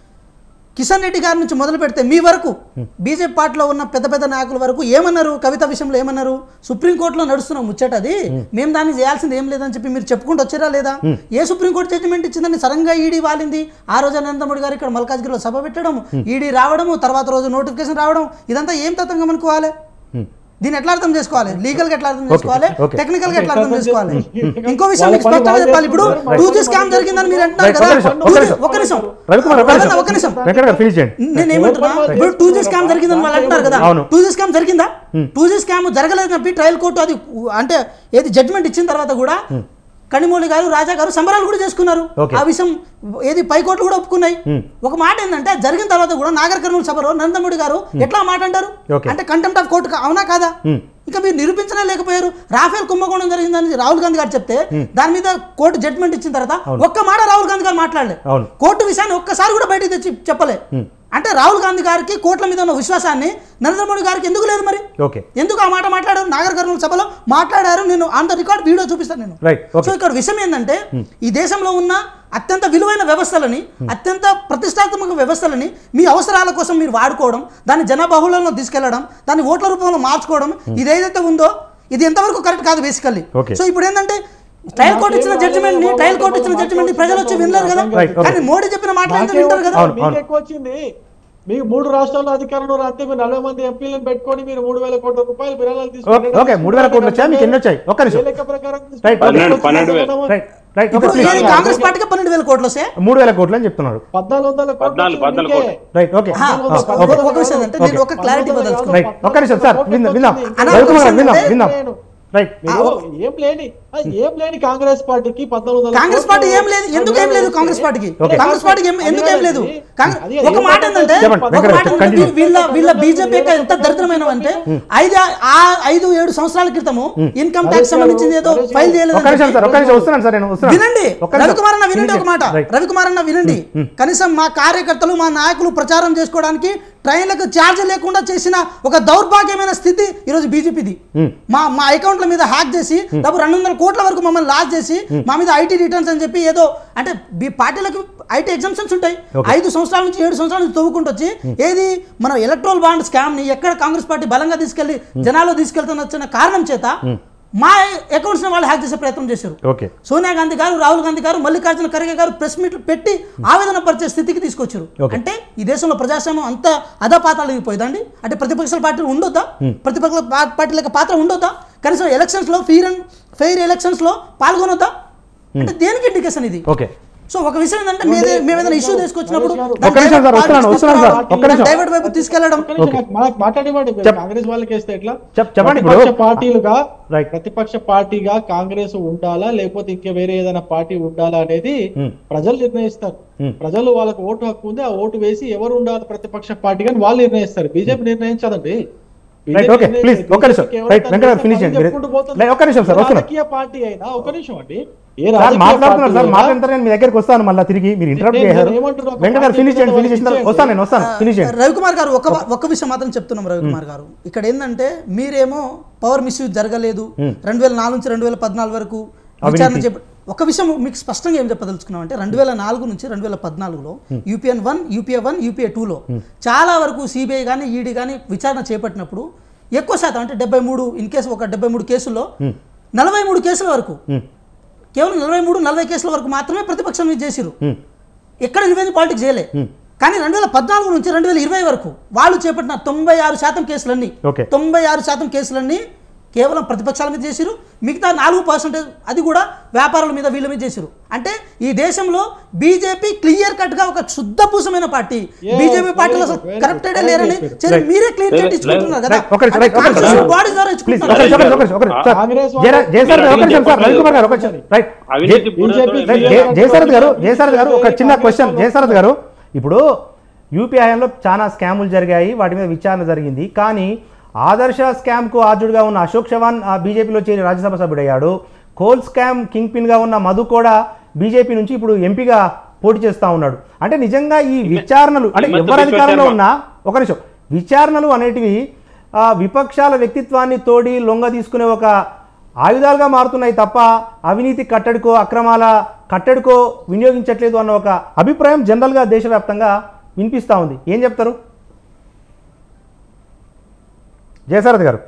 కిషన్ రెడ్డి గారి నుంచి మొదలు పెడితే మీ వరకు బీజేపీ పార్టీలో ఉన్న పెద్ద పెద్ద నాయకుల వరకు ఏమన్నారు కవిత విషయంలో ఏమన్నారు సుప్రీంకోర్టులో నడుస్తున్న ముచ్చట అది మేము దాన్ని చేయాల్సింది ఏం లేదని చెప్పి మీరు చెప్పుకుంటూ వచ్చారా లేదా ఏ సుప్రీంకోర్టు జడ్జిమెంట్ ఇచ్చిందని సరంగా ఈడీ వాలింది ఆ రోజు నరేంద్ర మోడీ గారు ఇక్కడ మల్కాజ్గిరిలో సభ పెట్టడం ఈడీ రావడము తర్వాత రోజు నోటిఫికేషన్ రావడం ఇదంతా ఏం తత్వంగా అనుకోవాలి దీన్ని ఎట్లా అర్థం చేసుకోవాలి లీగల్ గా ఎట్లా అర్థం చేసుకోవాలి okay. టెక్నికల్ గా ఎట్లా అర్థం Okay. చేసుకోవాలి Hmm. ఇంకో విషయం వాళ్ళ మీకు పని స్పష్టంగా వాళ్ళు చెప్పాలి ఇప్పుడు చేసుకుంటారు. టూ జీ స్కామ్ జరిగిందని మీరు అంటున్నారు Right, కదా ఒక నిమిషం, ఒక నిమిషం. ఒక్క నిమిషం రవికుమార్ ఒక అన్న, నిమిషం ఒక్క నిమిషం వెంకట్ గారు ఫినిష్ చేయండి నేను ఏమంటున్నా ఇప్పుడు టూ జీ స్కామ్ జరిగిందని వాళ్ళు అంటున్నారు కదా అవును. టూ జీ స్కామ్ జరిగిందా టూ జీ స్కామ్ జరగలేదు చెప్పి ట్రయల్ కోర్టు అది ఉ- అంటే ఏది జడ్జ్మెంట్ ఇచ్చిన తర్వాత కూడా కనిమూలి గారు రాజా గారు సంబరాలు కూడా చేసుకున్నారు Okay. ఆ విషయం ఏది పై కోర్టులు కూడా ఒప్పుకున్నాయి Hmm. ఒక మాట ఏంటంటే జరిగిన తర్వాత కూడా నాగర్ కర్నూలు సభలో నరేంద్ర మోడీ గారు ఎట్లా మాట అంటారు Okay. అంటే కంటెంప్ట్ ఆఫ్ కోర్టు అవునా కాదా Hmm. ఇంకా మీరు నిరూపించనే లేకపోయారు రాఫేల్ కుంభకోణం జరిగిందని రాహుల్ గాంధీ గారు చెప్తే దాని మీద కోర్టు జడ్జ్మెంట్ ఇచ్చిన తర్వాత ఒక్క మాట రాహుల్ గాంధీ గారు మాట్లాడలే అవును. కోర్టు విషయాన్ని ఒక్కసారి కూడా బయటికి తెచ్చి చెప్పలే అంటే రాహుల్ గాంధీ గారికి కోర్టుల మీద ఉన్న విశ్వాసాన్ని నరేంద్ర మోడీ గారికి ఎందుకు లేదు మరి ఓకే ఎందుకు ఆ మాట మాట్లాడారు నాగర్ కర్నూలు సభలో మాట్లాడారు నేను ఆన్ ద రికార్డ్ వీడియో చూపిస్తాను నేను రైట్ సో ఓకే ఇక్కడ విషయం ఏంటంటే ఈ దేశంలో ఉన్న అత్యంత విలువైన వ్యవస్థలని అత్యంత ప్రతిష్టాత్మక వ్యవస్థలని మీ అవసరాల కోసం మీరు వాడుకోవడం దాన్ని జనబహుళంలో తీసుకెళ్లడం దాన్ని ఓట్ల రూపంలో మార్చుకోవడం ఇది ఏదైతే ఉందో ఇది ఎంతవరకు కరెక్ట్ కాదు బేసికల్లీ Okay. సో ఇప్పుడు ఏంటంటే ట్రయల్ కోర్టు ఇచ్చిన జడ్జిమెంట్ ని ట్రయల్ కోర్టు ఇచ్చిన జడ్జిమెంట్ ని ప్రజలు వచ్చి వినలేరు కదా Right, okay. కానీ మోడీ చెప్పిన మాటలు నాకే వింటారు కదా అవును, మీకు అవును. ఎక్కువ వచ్చింది మీకు మూడు రాష్ట్రాల్లో అధికారంలో రాస్తే మీరు నలభై మంది ఎంపీలను పెట్టుకొని మీరు మూడు వేల కోట్ల రూపాయలు విరాళాలు ఓకే, ఓకే, మూడు వేల కోట్లు వచ్చాయా? మీకు ఎన్ని వచ్చాయి? ఒక్క నిమిషం. ఏ లెక్క ప్రకారం రైట్, పన్నెండు- పన్నెండు వేలు. రైట్ రైట్ ఓకే ఇప్పుడు ప్లీజ్ ఏది కాంగ్రెస్ పార్టీకి పన్నెండు వేల కోట్లు వస్తే మూడు వేల కోట్లు అని చెప్తున్నాడు పద్నాలుగు వందల కోట్లు పద్నాలుగు- వచ్చింది పద్నాలుగు మీకే. కోట్లు. రైట్ ఓకే ఆ, ఆ, ఒక- ఓకే ఒక విషయం అంటే నేను ఒక క్లారిటీ ఇవ్వదలుచుకున్నాను రైట్ ఒక్క నిమిషం సార్ విందాం విందాం అన్నా, రవికుమార్ గారు, విందాం అంటే విందాం నేను- రైట్ మీరు ఏం లేని ఆ, ఏం లేని కాంగ్రెస్ పార్టీకి పద్నాలుగు వందల కాంగ్రెస్ కోట్లు పార్టీ ఏం లేదు ఎందుకు ఏం లేదు కాంగ్రెస్ పార్టీకి ఓకే. కాంగ్రెస్ పార్టీకి ఏం- ఎందుకు ఏం లేదు కాంగ్- అది ఒక మాట ఏంటంటే చెప్పండి, ఒక వెంకటరావు, మాట ఏంటంటే continue. వీళ్ళ వీళ్ళ బీజేపీ ఎంత దరిద్రమైనవంటే ఐదు ఆ ఐదు ఏడు సంవత్సరాల క్రితము ఇన్కమ్ ట్యాక్స్ సంబంధించింది ఏదో ఫైల్ చేయలేదు ఒక్క నిమిషం సార్ ఒక్క నిమిషం వస్తున్నాను సార్ నేను వస్తున్నాను వినండి ఒక్క నిమిషం. రవికుమార్ అన్న వినండి ఒక మాట రైట్. రవికుమార్ అన్న వినండి కనీసం మా కార్యకర్తలు మా నాయకులు ప్రచారం చేసుకోవడానికి ట్రైన్లకు ఛార్జ్ లేకుండా చేసిన ఒక దౌర్భాగ్యమైన స్థితి ఈరోజు బీజేపీది మా మా అకౌంట్ల మీద హ్యాక్ చేసి డబ్బు రెండు వందల కోట్ల వరకు మమ్మల్ని లాస్ చేసి మా మీద ఐటీ రిటర్న్స్ అని చెప్పి ఏదో అంటే బీ పార్టీలకు ఐటీ ఎగ్జామ్షన్స్ ఉంటాయి Okay. ఐదు సంవత్సరాల నుంచి ఏడు సంవత్సరాల నుంచి తవ్వుకుంటూ వచ్చి ఏది మన ఎలక్ట్రల్ బాండ్ స్కామ్ ని ఎక్కడ కాంగ్రెస్ పార్టీ బలంగా తీసుకెళ్లి జనాల్లో తీసుకెళ్తున్న వచ్చిన కారణం చేత మా అకౌంట్స్ ని వాళ్ళు హ్యాక్ చేసే ప్రయత్నం చేశారు ఓకే సోనియా గాంధీ గారు రాహుల్ గాంధీ గారు మల్లికార్జున ఖర్గే గారు ప్రెస్ మీట్లు పెట్టి ఆవేదన పరిచే స్థితికి తీసుకొచ్చారు Okay. అంటే ఈ దేశంలో ప్రజాస్వామ్యం అంత అధపాతాలు పోయిందండి అంటే ప్రతిపక్షాల పార్టీలు ఉండొద్దా ప్రతిపక్ష పా- పార్టీల యొక్క పాత్ర ఉండొద్దా కనీసం ఎలక్షన్స్ లో ఫీర్ అండ్ ఫెయిర్ ఎలక్షన్స్ లో పాల్గొనొద్దా అంటే దేనికి ఇండికేషన్ ఇది ఓకే సో ఒక విషయం ఏంటంటే మీదే మేము ఏదైనా ఇష్యూ తీసుకొచ్చినప్పుడు ఒక్క నిమిషం సార్, వస్తున్నాను, వస్తున్నాను సార్, ఒక్క నిమిషం. డైవర్ట్ వైపు తీసుకెళ్లడం ఒక్క నిమిషం, నాకు- మనకు మాట్లాడివ్వండి చెప్. కాంగ్రెస్ వాళ్ళకి వేస్తే ఎట్లా చెప్- చెప్పండి ఇప్పుడు. ప్రతిపక్ష పార్టీలుగా రైట్. ప్రతిపక్ష పార్టీగా కాంగ్రెస్ ఉండాలా లేకపోతే ఇంకా వేరే ఏదైనా పార్టీ ఉండాలా అనేది Hmm. ప్రజలు నిర్ణయిస్తారు Hmm. ప్రజలు వాళ్ళకి ఓటు హక్కు ఉంది ఆ ఓటు వేసి ఎవరు ఉండాలి ప్రతిపక్ష పార్టీ అని వాళ్ళు నిర్ణయిస్తారు బీజేపీ నిర్ణయించదండి రైట్ ఓకే ప్లీజ్ ఒక్క నిమిషం రైట్ వెంకట ఫినిష్ చేయండి రైట్ ఒక్క నిమిషం సార్ వస్తున్నాను రాజకీయ పార్టీ అయినా ఒక నిమిషం అండి ఏ సార్ రాజకీయ మాట్లాడుతున్నారు సార్ పార్టీ అయినా మాట్లాడతారు నేను మీ దగ్గరికి వస్తాను మళ్ళీ తిరిగి మీరు ఇంటరప్ట్ నేను- చేశారు నేను ఏమంటున్నా, ఒక వెంకట గారు పార్టీ ఫినిష్ చేయండి మీద ఫినిష్ చేసిన వాళ్ళకి వస్తాను నేను వస్తాను ఫినిష్ చేయండి రవికుమార్ గారు ఒక ఒక విషయం మాత్రం చెప్తున్నాం రవికుమార్ గారు ఇక్కడ ఏంటంటే మీరేమో పవర్ మిస్యూజ్ జరగలేదు రెండు వేల నాలుగు నుంచి రెండు వేల పద్నాలుగు వరకు విచారణ అవినీతి. చెప్ప ఒక విషయం మీకు స్పష్టంగా ఏం చెప్పదలుచుకున్నాం అంటే రెండు వేల నాలుగు నుంచి రెండు వేల పద్నాలుగులో యూపీఎన్ వన్ యూపీఏ వన్ యూపీఏ టూలో చాలా వరకు సిబిఐ కానీ ఈడీ కానీ విచారణ చేపట్టినప్పుడు ఎక్కువ శాతం అంటే డెబ్బై మూడు ఇన్ కేసు ఒక డెబ్బై మూడు కేసుల్లో నలభై మూడు కేసుల వరకు ఉమ్, కేవలం నలభై మూడు నలభై కేసుల వరకు మాత్రమే ప్రతిపక్షం మీద చేసిరు ఉమ్, ఎక్కడ రివెంజ్ పాలిటిక్స్ చేయలే కానీ రెండు వేల పద్నాలుగు నుంచి రెండు వేల ఇరవై వరకు వాళ్ళు చేపట్టిన తొంభై ఆరు శాతం కేసులన్నీ Okay. తొంభై ఆరు శాతం కేసులన్నీ కేవలం ప్రతిపక్షాల మీద చేసిరు మిగతా నాలుగు పర్సెంటేజ్ అది కూడా వ్యాపారుల మీద వీళ్ళ మీద చేసిరు అంటే ఈ దేశంలో బీజేపీ క్లియర్ కట్ గా ఒక శుద్ధపూసమైన పార్టీ Yeah, బీజేపీ పార్టీలో very అసలు good, very కరెక్టెడ్ good. లేరని Right. సరే Right. మీరే క్లియర్ కట్ Right. ఇచ్చుకుంటున్నారు కదా Right. ఒక నిమిషం, right, ఒక నిమిషం. కాన్స్టిట్యూషన్ బాడీస్ ద్వారా ప్లీజ్ ఇచ్చుకుంటున్నారు ఒక నిమిషం, ఒక నిమిషం, ఒక నిమిషం. సార్, కాంగ్రెస్ జయరా- జయశరత్ గారు, ఒక నిమిషం సార్ రవికుమార్ గారు ఒక నిమిషం రైట్ అవినీతి జయ- పూరిత BJP రైట్, జయ- జయశరత్ గారు జయశరత్ గారు ఒక చిన్న క్వశ్చన్ జయశరత్ గారు ఇప్పుడు యూపీఐలో చాలా స్కాములు జరిగాయి వాటి మీద విచారణ జరిగింది కానీ ఆదర్శ స్కామ్కు ఆర్జుడుగా ఉన్న అశోక్ చవాన్ ఆ బీజేపీలో చేరి రాజ్యసభ సభ్యుడయ్యాడు కోల్ స్కామ్ కింగ్ పిన్గా ఉన్న మధు కూడా బీజేపీ నుంచి ఇప్పుడు ఎంపీగా పోటీ చేస్తా ఉన్నాడు అంటే నిజంగా ఈ విచారణలు అంటే హిమంత ఎవరు అధికారంలో బిశ్వ ఉన్నా ఒక నిమిషం విచారణలు అనేటివి ఆ, విపక్షాల వ్యక్తిత్వాన్ని తోడి లొంగ తీసుకునే ఒక ఆయుధాలుగా మారుతున్నాయి తప్ప అవినీతి కట్టడికో అక్రమాల కట్టడికో వినియోగించట్లేదు అన్న ఒక అభిప్రాయం జనరల్గా దేశవ్యాప్తంగా వినిపిస్తూ ఉంది ఏం చెప్తారు జయసారథి గారు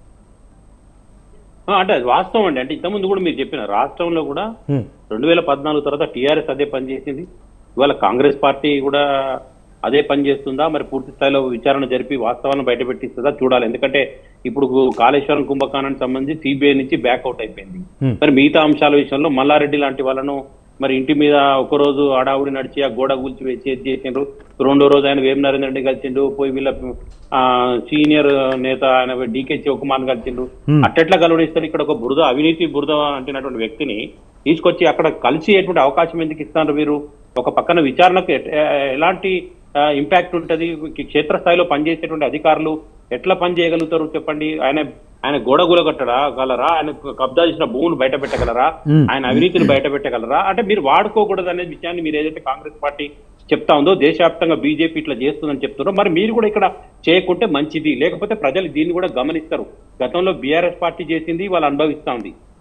ఆ, అంటే అది వాస్తవం అండి అంటే ఇంతకుముందు కూడా మీరు చెప్పిన రాష్ట్రంలో కూడా హ్మ్. రెండు వేల పద్నాలుగు తర్వాత టీఆర్ఎస్ అదే పని చేసింది ఇవాళ కాంగ్రెస్ పార్టీ కూడా అదే పని చేస్తుందా మరి పూర్తి స్థాయిలో విచారణ జరిపి వాస్తవాలను బయటపెట్టిస్తుందా చూడాలి ఎందుకంటే ఇప్పుడు కాళేశ్వరం కుంభకోణానికి సంబంధించి సిబిఐ నుంచి బ్యాక్అవుట్ అయిపోయింది Hmm. మరి మిగతా అంశాల విషయంలో మల్లారెడ్డి లాంటి వాళ్ళను మరి ఇంటి మీద ఒక రోజు అడావుడి నడిచి ఆ గోడ కూల్చి వేసి ఇది చేసిండ్రు రెండో రోజు ఆయన వేమ నరేంద్ర రెడ్డి కలిసిండు పోయి వీళ్ళ ఆ, సీనియర్ నేత ఆయన డీకే శివకుమార్ కలిసిండు Hmm. అట్టెట్లా కలువడిస్తారు ఇక్కడ ఒక బురద అవినీతి బురద అంటున్నటువంటి వ్యక్తిని తీసుకొచ్చి అక్కడ కలిసేటువంటి అవకాశం ఎందుకు ఇస్తారు వీరు ఒక పక్కన విచారణకు ఎట్- ఎ- ఎలాంటి ఇంపాక్ట్ ఉంటది క్షేత్రస్థాయిలో పనిచేసేటువంటి అధికారులు ఎట్లా పని చేయగలుగుతారు చెప్పండి ఆయన ఆయన గోడ కూలగొట్టడా గలరా ఆయన కబ్జా చేసిన భూములు బయట పెట్టగలరా Hmm. ఆయన అవినీతిని బయట పెట్టగలరా అంటే మీరు వాడుకోకూడదు అనే విషయాన్ని మీరు ఏదైతే కాంగ్రెస్ పార్టీ చెప్తా ఉందో దేశవ్యాప్తంగా బీజేపీ ఇట్లా చేస్తుందని చెప్తున్నారో మరి మీరు కూడా ఇక్కడ చేయకుంటే మంచిది లేకపోతే ప్రజలు దీన్ని కూడా గమనిస్తారు గతంలో బీఆర్ఎస్ పార్టీ చేసింది వాళ్ళు అనుభవిస్తా ఉంది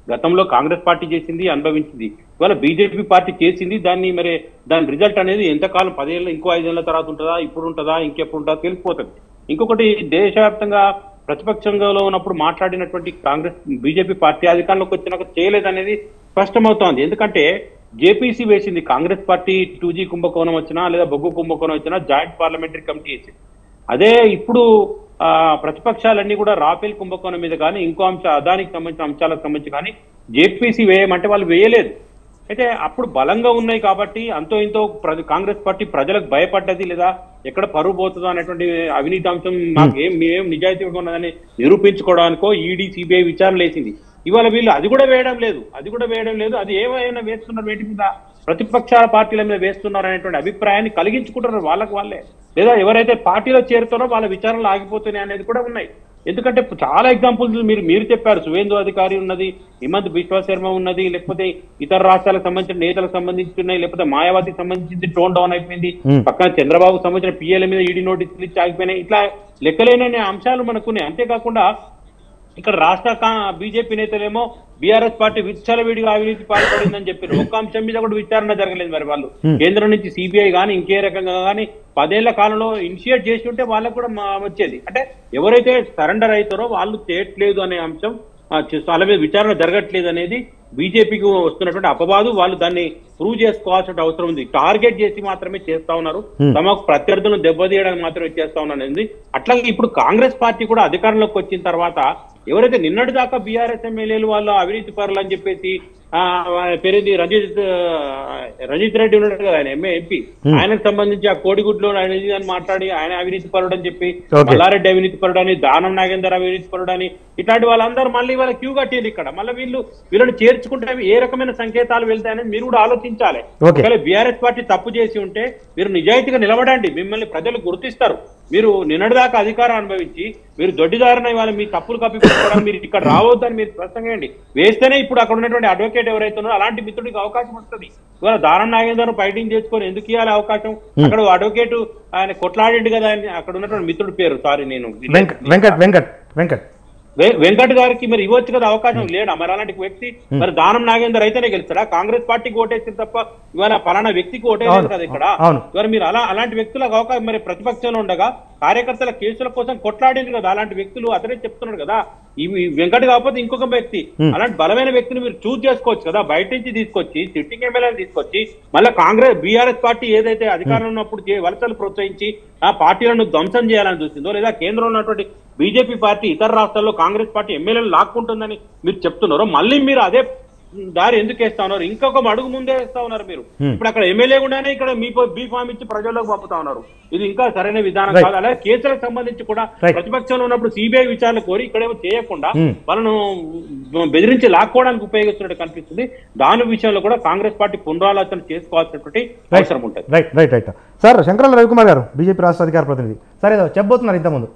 గతంలో కాంగ్రెస్ పార్టీ చేసింది అనుభవించింది ఇవాళ బీజేపీ పార్టీ చేసింది దాన్ని మరి దాని రిజల్ట్ అనేది ఎంతకాలం పదేళ్ళ ఇంకో ఐదేళ్ల తర్వాత ఉంటుందా ఇప్పుడు ఉంటుందా ఇంకెప్పుడు ఉంటుందా తెలిసిపోతుంది ఇంకొకటి దేశవ్యాప్తంగా ప్రతిపక్షంగా ఉన్నప్పుడు మాట్లాడినటువంటి కాంగ్రెస్ బీజేపీ పార్టీ అధికారంలోకి వచ్చినాక చేయలేదనేది స్పష్టమవుతోంది ఎందుకంటే జేపీసీ వేసింది కాంగ్రెస్ పార్టీ టూ జీ కుంభకోణం వచ్చినా లేదా బొగ్గు కుంభకోణం వచ్చినా జాయింట్ పార్లమెంటరీ కమిటీ వేసింది అదే ఇప్పుడు ఆ, ప్రతిపక్షాలన్నీ కూడా రాఫేల్ కుంభకోణం మీద కానీ ఇంకో అంశ అదానికి సంబంధించిన అంశాలకు సంబంధించి కానీ జేపీసీ వేయమంటే వాళ్ళు వేయలేదు అయితే అప్పుడు బలంగా ఉన్నాయి కాబట్టి అంతో ఇంతో ప్ర- కాంగ్రెస్ పార్టీ ప్రజలకు భయపడ్డది లేదా ఎక్కడ పరువు పోతుందో అనేటువంటి అవినీతి అంశం మాకు ఏం మేమేం నిజాయితీగా ఉన్నదని నిరూపించుకోవడానికో ఈడీ సిబిఐ విచారణ వేసింది ఇవాళ వీళ్ళు అది కూడా వేయడం లేదు అది కూడా వేయడం లేదు అది ఏమైనా వేస్తున్నారు వేటి మీద ప్రతిపక్షాల పార్టీల మీద వేస్తున్నారు అనేటువంటి అభిప్రాయాన్ని కలిగించుకుంటున్నారు వాళ్ళకి వాళ్ళే లేదా ఎవరైతే పార్టీలో చేరుతారో వాళ్ళ విచారణలు ఆగిపోతున్నాయి అనేది కూడా ఉన్నాయి ఎందుకంటే చాలా ఎగ్జాంపుల్స్ మీరు మీరు చెప్పారు సువేందు అధికారి ఉన్నది హిమంత్ బిశ్వ శర్మ ఉన్నది లేకపోతే ఇతర రాష్ట్రాలకు సంబంధించిన నేతలకు సంబంధించి ఉన్నాయి లేకపోతే మాయావతికి సంబంధించి టోన్ డౌన్ అయిపోయింది Hmm. పక్కన చంద్రబాబుకు సంబంధించిన పిఎల్ మీద ఈడీ నోటీసులు ఇచ్చి ఆగిపోయినాయి ఇట్లా లెక్కలేనని అంశాలు మనకున్నాయి అంతేకాకుండా ఇక్కడ రాష్ట్ర బీజేపీ నేతలేమో బీఆర్ఎస్ పార్టీ విచ్చలవిడిగా అవినీతి పాల్పడిందని చెప్పారు ఒక్క అంశం మీద కూడా విచారణ జరగలేదు మరి వాళ్ళు కేంద్రం నుంచి సిబిఐ కానీ ఇంకే రకంగా కానీ పదేళ్ల కాలంలో ఇనిషియేట్ చేసి ఉంటే వాళ్ళకు కూడా మా- వచ్చేది అంటే ఎవరైతే సరెండర్ అవుతారో వాళ్ళు చేయట్లేదు అనే అంశం ఆ, చేస్తూ- వాళ్ళ మీద విచారణ జరగట్లేదు అనేది బీజేపీకి వస్తున్నటువంటి అపవాదు వాళ్ళు దాన్ని ప్రూవ్ చేసుకోవాల్సిన అవసరం ఉంది టార్గెట్ చేసి మాత్రమే చేస్తా ఉన్నారు తమకు ప్రత్యర్థులను దెబ్బతీయడానికి మాత్రమే చేస్తా ఉన్నారనేది అట్లాగే ఇప్పుడు కాంగ్రెస్ పార్టీ కూడా అధికారంలోకి వచ్చిన తర్వాత ఎవరైతే నిన్నటి దాకా బీఆర్ఎస్ ఎమ్మెల్యేలు వాళ్ళు అవినీతి పరులు అని చెప్పేసి ఆ, పేరేంది రంజిత్ ఆ, రంజిత్ రెడ్డి ఉన్నాడు కదా ఆయన ఎంఏ ఎంపీ ఆయనకు సంబంధించి ఆ కోడిగుడ్లో ఆయన ఇది అని మాట్లాడి ఆయన అవినీతి పరుడు అని చెప్పి Okay. మల్లారెడ్డి అవినీతి పరుడు అని దానం నాగేందర్ అవినీతి పరుడు అని ఇట్లాంటి వాళ్ళందరూ మళ్ళీ వాళ్ళ క్యూ కట్టేది ఇక్కడ మళ్ళీ వీళ్ళు వీళ్ళని చేర్చుకుంటే అవి ఏ రకమైన సంకేతాలు వెళ్తాయని మీరు కూడా ఆలోచించాలి Okay. ఒకవేళ బీఆర్ఎస్ పార్టీ తప్పు చేసి ఉంటే మీరు నిజాయితీగా నిలబడండి మిమ్మల్ని ప్రజలు గుర్తిస్తారు మీరు నిన్నటిదాకా అధికారం అనుభవించి మీరు దొడ్డిదారిన ఇవాళ మీ తప్పులు కప్పిపుచ్చుకోవడం మీరు ఇక్కడ రావద్దని మీరు స్పష్టంగా చేయండి వేస్తేనే ఇప్పుడు అక్కడ ఉన్నటువంటి అడ్వకేట్ ఎవరైతే ఉన్నారో అలాంటి మిత్రుడికి అవకాశం వస్తుంది ఇవాళ దారం నాగేందర్ ఫైటింగ్ చేసుకొని ఎందుకు ఇవ్వాలి అవకాశం అక్కడ అడ్వకేట్ ఆయన కొట్లాడిండు కదా అని అక్కడ ఉన్నటువంటి మిత్రుడి పేరు సారీ నేను వెంకట్ వెంకట్ వెంకట్ వెంకట్ వె- వెంకట్ గారికి మరి ఇవ్వచ్చు కదా అవకాశం లేడా మరి అలాంటి వ్యక్తి మరి దానం నాగేందర్ అయితేనే గెలుస్తాడా కాంగ్రెస్ పార్టీకి ఓటేసింది తప్ప ఇవాళ పలానా వ్యక్తికి ఓటేయలేదు అవును. కదా ఇక్కడ అవును. మరి మీరు అలా అలాంటి వ్యక్తులకు అవకాశం మరి ప్రతిపక్షంలో ఉండగా కార్యకర్తల కేసుల కోసం కొట్లాడింది కదా అలాంటి వ్యక్తులు అతనే చెప్తున్నాడు కదా ఈ ఈ వెంకట్ కాకపోతే ఇంకొక వ్యక్తి అలాంటి బలమైన వ్యక్తిని మీరు చూస్ చేసుకోవచ్చు కదా బయట నుంచి తీసుకొచ్చి సిట్టింగ్ ఎమ్మెల్యేని తీసుకొచ్చి మళ్ళీ కాంగ్రెస్ బీఆర్ఎస్ పార్టీ ఏదైతే అధికారంలో ఉన్నప్పుడు చే- వలసలు ప్రోత్సహించి ఆ పార్టీలను ధ్వంసం చేయాలని చూసిందో లేదా కేంద్రంలో ఉన్నటువంటి బీజేపీ పార్టీ ఇతర రాష్ట్రాల్లో కాంగ్రెస్ పార్టీ ఎమ్మెల్యేలు లాక్కుంటుందని మీరు చెప్తున్నారో మళ్ళీ మీరు అదే దారి ఎందుకు వేస్తా ఉన్నారు ఇంకొక అడుగు ముందే వేస్తా ఉన్నారు మీరు ఇప్పుడు అక్కడ ఎమ్మెల్యే ఉండానే ఇక్కడ మీ బీ ఫామ్ ఇచ్చి ప్రజల్లోకి పంపుతా ఉన్నారు ఇది ఇంకా సరైన విధానం Right. కాదు అలాగే కేసులకు సంబంధించి కూడా Right. ప్రతిపక్షంలో ఉన్నప్పుడు సిబిఐ విచారణ కోరి ఇక్కడేమో చేయకుండా Hmm. వాళ్ళను బెదిరించి లాక్కోవడానికి ఉపయోగిస్తున్నట్టు కనిపిస్తుంది దాని విషయంలో కూడా కాంగ్రెస్ పార్టీ పునరాలోచన చేసుకోవాల్సినటువంటి అవసరం ఉంటుంది right right right sir Shankarala Ravikumar గారు బీజేపీ రాష్ట్ర అధికార ప్రతినిధి సరే ఏదో చెప్పబోతున్నారు ఇంతకుముందు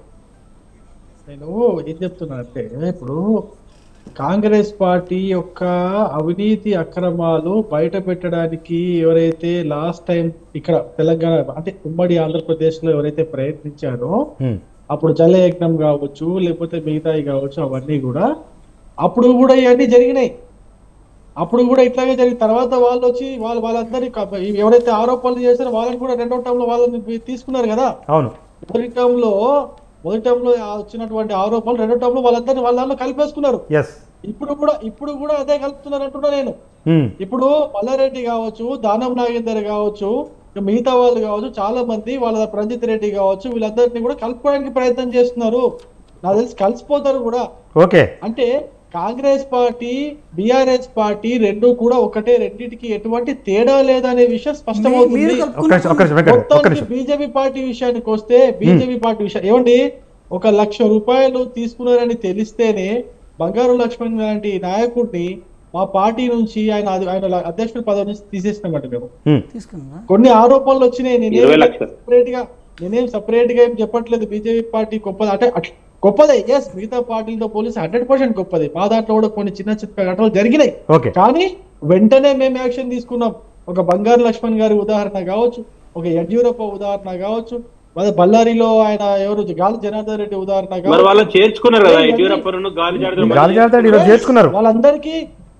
నేను ఏం చెప్తున్నా అంటే ఇప్పుడు కాంగ్రెస్ పార్టీ యొక్క అవినీతి అక్రమాలు బయట పెట్టడానికి ఎవరైతే లాస్ట్ టైం ఇక్కడ తెలంగాణ అంటే ఉమ్మడి ఆంధ్రప్రదేశ్ లో ఎవరైతే ప్రయత్నించారో హ్మ్. అప్పుడు జలయజ్ఞం కావచ్చు లేకపోతే మిగతాయి కావచ్చు అవన్నీ కూడా అప్పుడు కూడా ఇవన్నీ జరిగినాయి అప్పుడు కూడా ఇట్లాగే జరిగిన తర్వాత వాళ్ళు వచ్చి వాళ్ళు వాళ్ళందరినీ క- ఎవరైతే ఆరోపణలు చేశారో వాళ్ళని కూడా రెండో టైంలో వాళ్ళని తీసుకున్నారు కదా అవును మొదటి టైంలో మొదటి టైంలో వచ్చినటువంటి ఆరోపణలు రెండో టైంలో వాళ్ళందరినీ వాళ్ళ దాంట్లో కలిపేసుకున్నారు ఎస్ ఇప్పుడు కూడా ఇప్పుడు కూడా అదే కలుపుతున్నారు అంటున్నా నేను హ్మ్. ఇప్పుడు మల్లారెడ్డి కావచ్చు దానం నాగేందర్ కావచ్చు ఇక మిగతా వాళ్ళు కావచ్చు చాలా మంది వాళ్ళ ప్రంజిత్ రెడ్డి కావచ్చు వీళ్ళందరినీ కూడా కలుపుకోవడానికి ప్రయత్నం చేస్తున్నారు నాకు తెలిసి కలిసిపోతారు కూడా ఓకే అంటే కాంగ్రెస్ పార్టీ బిఆర్ఎస్ పార్టీ రెండు కూడా ఒకటే రెండింటికి ఎటువంటి తేడా లేదనే విషయం మీరు స్పష్టమవుతుంది ఒక్క నిమిషం ఒక్క నిమిషం వెంకట్ ఒక్క మొత్తానికి నిమిషం బీజేపీ పార్టీ విషయానికి వస్తే బీజేపీ పార్టీ విషయం ఏమండి ఒక లక్ష రూపాయలు తీసుకున్నారని తెలిస్తేనే బంగారు లక్ష్మణ్ లాంటి నాయకుడిని మా పార్టీ నుంచి ఆయన అది- ఆయన అధ్యక్షుడి పదవి నుంచి తీసేసినామంట మేము హ్మ్. తీసుకున్నా కొన్ని ఆరోపణలు వచ్చినాయి ఇరవై నేనేం లక్షలు. సపరేట్ గా నేనేం సపరేట్ గా ఏం చెప్పట్లేదు బీజేపీ పార్టీ గొప్పది అంటే అట్ల- గొప్పదే ఎస్ మిగతా పార్టీలతో పోలీసు హండ్రెడ్ పర్సెంట్ గొప్పది మా దాంట్లో కూడా కొన్ని చిన్న చిన్న ఘటనలు జరిగినాయి ఓకే కానీ వెంటనే మేము యాక్షన్ తీసుకున్నాం ఒక బంగారు లక్ష్మణ్ గారి ఉదాహరణ కావచ్చు ఒక యడ్యూరప్ప ఉదాహరణ కావచ్చు మరి బళ్ళారిలో ఆయన ఎవరు గాలి జనార్దన్ రెడ్డి ఉదాహరణ మరి కావచ్చు వాళ్ళని చేర్చుకున్నారు కదా యడ్యూరప్పను గాలి జాడతారు గాలి జాగ్రత్త ఈరోజు చేర్చుకున్నారు వాళ్ళందరికీ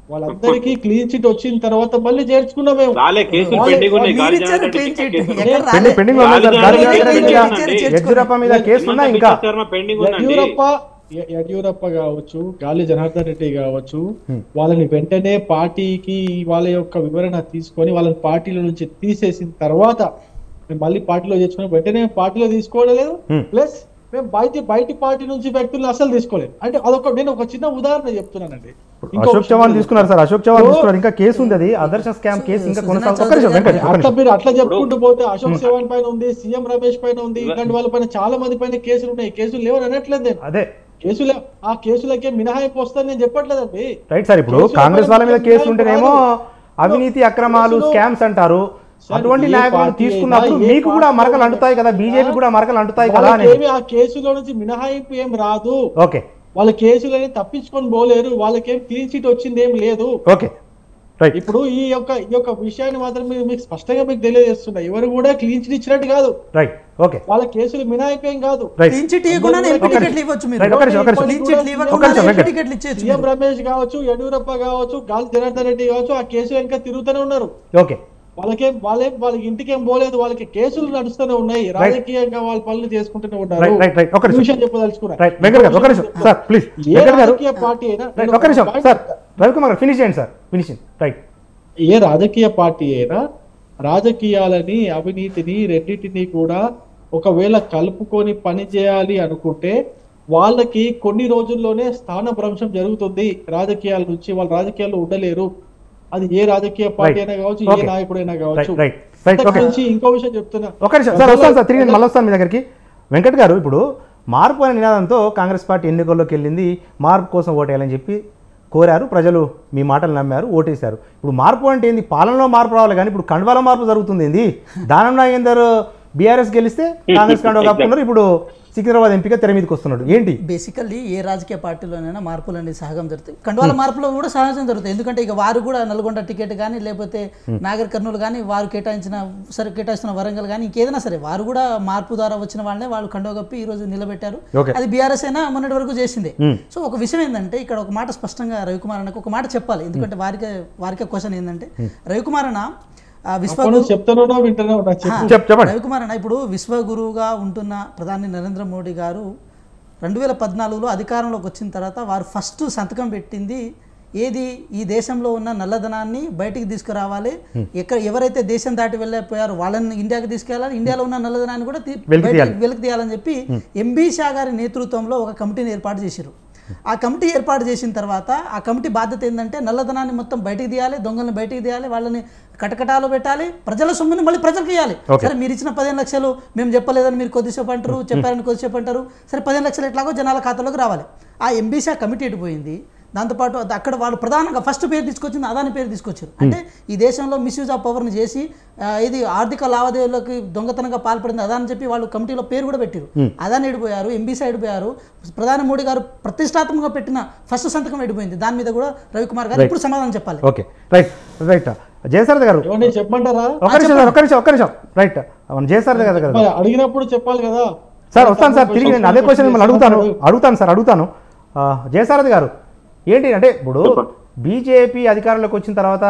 వాళ్ళందరికీ క్లీన్ చిట్ వచ్చిన తర్వాత మళ్ళీ చేర్చుకున్నాం మేము రాలే కేసులు వాళ్ళే- పెండింగ్ ఉన్నాయి మీరు గాలి ఇచ్చారు జనార్దన్ clean రెడ్డి sheet. కేసులు ఎక్కడ ఉన్నాయి. రాలే. పెండింగ్ లో ఉంది సార్. గాలి గాలి జనార్దన్ రెడ్డి జనార్దన్ మీద రెడ్డి యడ్యూరప్ప మీద కేసులు ఉన్నాయి ఇంకా హిమంత శర్మ పెండింగ్ ఉందండి యడ్యూరప్ప య- యడ్యూరప్ప కావచ్చు గాలి జనార్దన్ రెడ్డి కావచ్చు వాళ్ళని వెంటనే పార్టీకి వాళ్ళ యొక్క వివరణ తీసుకొని వాళ్ళని పార్టీల నుంచి తీసేసిన తర్వాత మేము మళ్ళీ పార్టీలో తెచ్చుకొని వెంటనే పార్టీలో తీసుకోవడం లేదు Hmm. ప్లస్ మేము బయట బయట పార్టీ నుంచి వ్యక్తులను అసలు తీసుకోలేదు అంటే అదొక నేను ఒక చిన్న ఉదాహరణ చెప్తున్నానండి ఇంకో అశోక్ విషయం చవాన్ కూడా తీసుకున్నారు సార్ అశోక్ చవాన్ తీసుకున్నారు ఇంకా కేసు ఉంది అది ఆదర్శ స్కామ్ కేసు ఇంకా కొనసాగుతుంది ఒక్క నిమిషం వెంకట్ ఒక్క అట్లా నిమిషం మీరు అట్లా చెప్పుకుంటూ పోతే అశోక్ చవాన్ పైన ఉంది సీఎం రమేష్ పైన ఉంది ఇట్లాంటి వాళ్ళ పైన చాలా మంది పైన కేసులు ఉన్నాయి కేసులు లేవని అనట్లేదు నేను అదే కేసుల ఆ కేసులకే మినహాయింపు వస్తుందని నేను చెప్పట్లేదండి రైట్ సార్ ఇప్పుడు కేసుల కాంగ్రెస్ వాళ్ళ మీద పైన కేసు ఉంటేనేమో కాదు. అవినీతి అక్రమాలు కేసులు- స్కామ్స్ అంటారు సార్, అటువంటి ఏ నాయకులను పార్టీ తీసుకున్నప్పుడు అయినా, ఏ మీకు కూడా పార్టీ మరకలు అయినా అంటుతాయి కదా బీజేపీ కూడా మరకలు అంటుతాయి కదా అని వాళ్ళకేమి ఆ కేసులో నుంచి మినహాయింపు ఏం రాదు ఓకే వాళ్ళ కేసులని తప్పించుకొని పోలేరు వాళ్ళకేం క్లీన్ చిట్ వచ్చింది ఏం లేదు ఓకే రైట్ ఇప్పుడు ఈ యొక్క ఈ యొక్క విషయాన్ని మాత్రం మీరు మీకు స్పష్టంగా మీకు తెలియజేస్తున్నా ఎవరు కూడా క్లీన్ చిట్ ఇచ్చినట్టు కాదు రైట్ ఓకే వాళ్ళ కేసులు మినహాయింపు ఏం కాదు రైట్ క్లీన్ చిట్ ఇవ్వకుండానే ఎంపీ టికెట్లు ఇవ్వచ్చు మీరు రైట్, ఒక నిమిషం, ఒక నిమిషం. క్లీన్ చిట్లు ఒక ఇవ్వకుండానే నిమిషం, ఎంపీ వెంకట్. టికెట్లు ఇచ్చేయచ్చు సీఎం మీరు. రమేష్ కావచ్చు యడ్యూరప్ప కావచ్చు గాలి జనార్దన్ రెడ్డి కావచ్చు ఆ కేసులు ఇంకా తిరుగుతూనే ఉన్నారు ఓకే వాళ్ళకేం వాళ్ళేం వాళ్ళకి ఇంటికి ఏం పోలేదు వాళ్ళకి కేసులు నడుస్తూనే ఉన్నాయి రాజకీయంగా వాళ్ళ పనులు చేసుకుంటూనే ఉన్నారు రైట్ రైట్ రైట్ ఒక ఈ నిమిషం విషయం చెప్పదలుచుకున్నా రైట్ వెంకట్ గారు ఒక నిమిషం సార్ ప్లీజ్ ఏ వెంకట్ గారు రాజకీయ పార్టీ అయినా రైట్ నేను ఒక నిమిషం point సార్ చెప్తా. రవికుమార్ గారు ఫినిష్ చేయండి సార్ ఫినిషింగ్ రైట్ ఏ రాజకీయ పార్టీ అయినా రాజకీయాలని అవినీతిని రెండింటిని కూడా ఒకవేళ కలుపుకొని పని చేయాలి అనుకుంటే వాళ్ళకి కొన్ని రోజుల్లోనే స్థానభ్రంశం జరుగుతుంది రాజకీయాల నుంచి వాళ్ళు రాజకీయాల్లో ఉండలేరు అది ఏ రాజకీయ పార్టీ Right. అయినా కావచ్చు ఏ Okay. నాయకుడైనా కావచ్చు రైట్ రైట్ అంతకు ఓకే మించి ఇంకో విషయం చెప్తున్నా ఒక నిమిషం సార్ వస్తాను సార్ తిరిగి నేను మళ్ళీ వస్తాను మీ దగ్గరికి వెంకట్ గారు ఇప్పుడు మార్పు అనే నినాదంతో కాంగ్రెస్ పార్టీ ఎన్నికల్లోకి వెళ్ళింది మార్పు కోసం ఓటేయాలని చెప్పి కోరారు ప్రజలు మీ మాటలు నమ్మారు ఓటేశారు ఇప్పుడు మార్పు అంటే ఏంది పాలనలో మార్పు రావాలి కానీ ఇప్పుడు కండువాల మార్పు జరుగుతుంది ఏంది దానం నాగేందర్ బీఆర్ఎస్ గెలిస్తే కాంగ్రెస్ కండువా కప్పుకున్నారు ఇప్పుడు సికింద్రాబాద్ ఎంపీగా తెర మీదకి వస్తున్నాడు ఏంటి బేసికల్లీ ఏ రాజకీయ పార్టీలోనైనా మార్పులు అనేది సహజం జరుగుతాయి కండువాల మార్పులో కూడా సహజం జరుగుతాయి ఎందుకంటే ఇక వారు కూడా నల్గొండ టికెట్ కానీ లేకపోతే నాగర్ కర్నూలు కానీ వారు కేటాయించిన సరే కేటాయిస్తున్న వరంగల్ కానీ ఇంకేదైనా సరే వారు కూడా మార్పు ద్వారా వచ్చిన వాళ్ళనే వాళ్ళు కండువ కప్పి ఈ రోజు నిలబెట్టారు Okay. అది బీఆర్ఎస్ అయినా మొన్నటి వరకు చేసిందే Hmm. సో ఒక విషయం ఏంటంటే ఇక్కడ ఒక మాట స్పష్టంగా రవికుమార్ అన్నకు ఒక మాట చెప్పాలి ఎందుకంటే వారికే వారికే క్వశ్చన్ ఏంటంటే రవికుమార్ అన్న ఆ, విశ్వ అప్పుడు నుంచి చెప్తానే ఉన్నా వింటూనే ఉన్నా చెప్పు చెప్ చెప్పండి రవికుమార్ అన్న ఇప్పుడు విశ్వగురువుగా ఉంటున్న ప్రధాని నరేంద్ర మోడీ గారు రెండు వేల పద్నాలుగులో అధికారంలోకి వచ్చిన తర్వాత వారు ఫస్ట్ సంతకం పెట్టింది ఏది ఈ దేశంలో ఉన్న నల్లధనాన్ని బయటికి తీసుకురావాలి ఎక్కడ ఎవరైతే దేశం దాటి వెళ్ళిపోయారో వాళ్ళని ఇండియాకి తీసుకెళ్ళాలి ఇండియాలో ఉన్న నల్లధనాన్ని కూడా తీ- వెలికి బయటికి- తీయాలి. వెలికి తీయాలని చెప్పి ఎంబీ షా గారి నేతృత్వంలో ఒక కమిటీని ఏర్పాటు చేశారు ఆ కమిటీ ఏర్పాటు చేసిన తర్వాత ఆ కమిటీ బాధ్యత ఏంటంటే నల్లధనాన్ని మొత్తం బయటికి తీయాలి దొంగల్ని బయటికి తీయాలి వాళ్ళని కటకటాలు పెట్టాలి ప్రజల సొమ్ముని మళ్ళీ ప్రజలకు ఇవ్వాలి Okay. సరే మీరు ఇచ్చిన పదిహేను లక్షలు మేము చెప్పలేదని మీరు కొద్దిసేపు అంటారు చెప్పారని కొద్దిసేపు అంటారు సరే పదిహేను లక్షలు ఎట్లాగో జనాల ఖాతాలోకి రావాలి ఆ ఎంబీసీ కమిటీ ఎటుపోయింది దాంతోపాటు అది అక్కడ వాళ్ళు ప్రధానంగా ఫస్ట్ పేరు తీసుకొచ్చింది అదాని పేరు తీసుకొచ్చారు అంటే ఈ దేశంలో మిస్యూజ్ ఆఫ్ పవర్ని చేసి ఆ, ఇది ఆర్థిక లావాదేవీలకు దొంగతనంగా పాల్పడింది అదాని చెప్పి వాళ్ళు కమిటీలో పేరు కూడా పెట్టారు అదాని ఎడిపోయారు ఎంబీసీ ఎడిపోయారు ప్రధాని మోడీ గారు ప్రతిష్టాత్మకంగా పెట్టిన ఫస్ట్ సంతకం ఎడిపోయింది దాని మీద కూడా రవికుమార్ గారు ఇప్పుడు సమాధానం చెప్పాలి ఓకే రైట్ రైట్ జయసారథి గారు ఏమండి చెప్పమంటారా ఒక్క నిమిషం సార్ ఒక్క నిమిషం ఒక్క నిమిషం రైట్ అవును జయసారథి గారు కదా మరి అడిగినప్పుడు చెప్పాలి కదా సార్ వస్తాను సార్ తిరిగి నేను అదే క్వశ్చన్ మిమ్మల్ని అడుగుతాను అడుగుతాను సార్ అడుగుతాను ఆ, జయసారథి గారు ఏంటి అంటే ఇప్పుడు బీజేపీ అధికారంలోకి వచ్చిన తర్వాత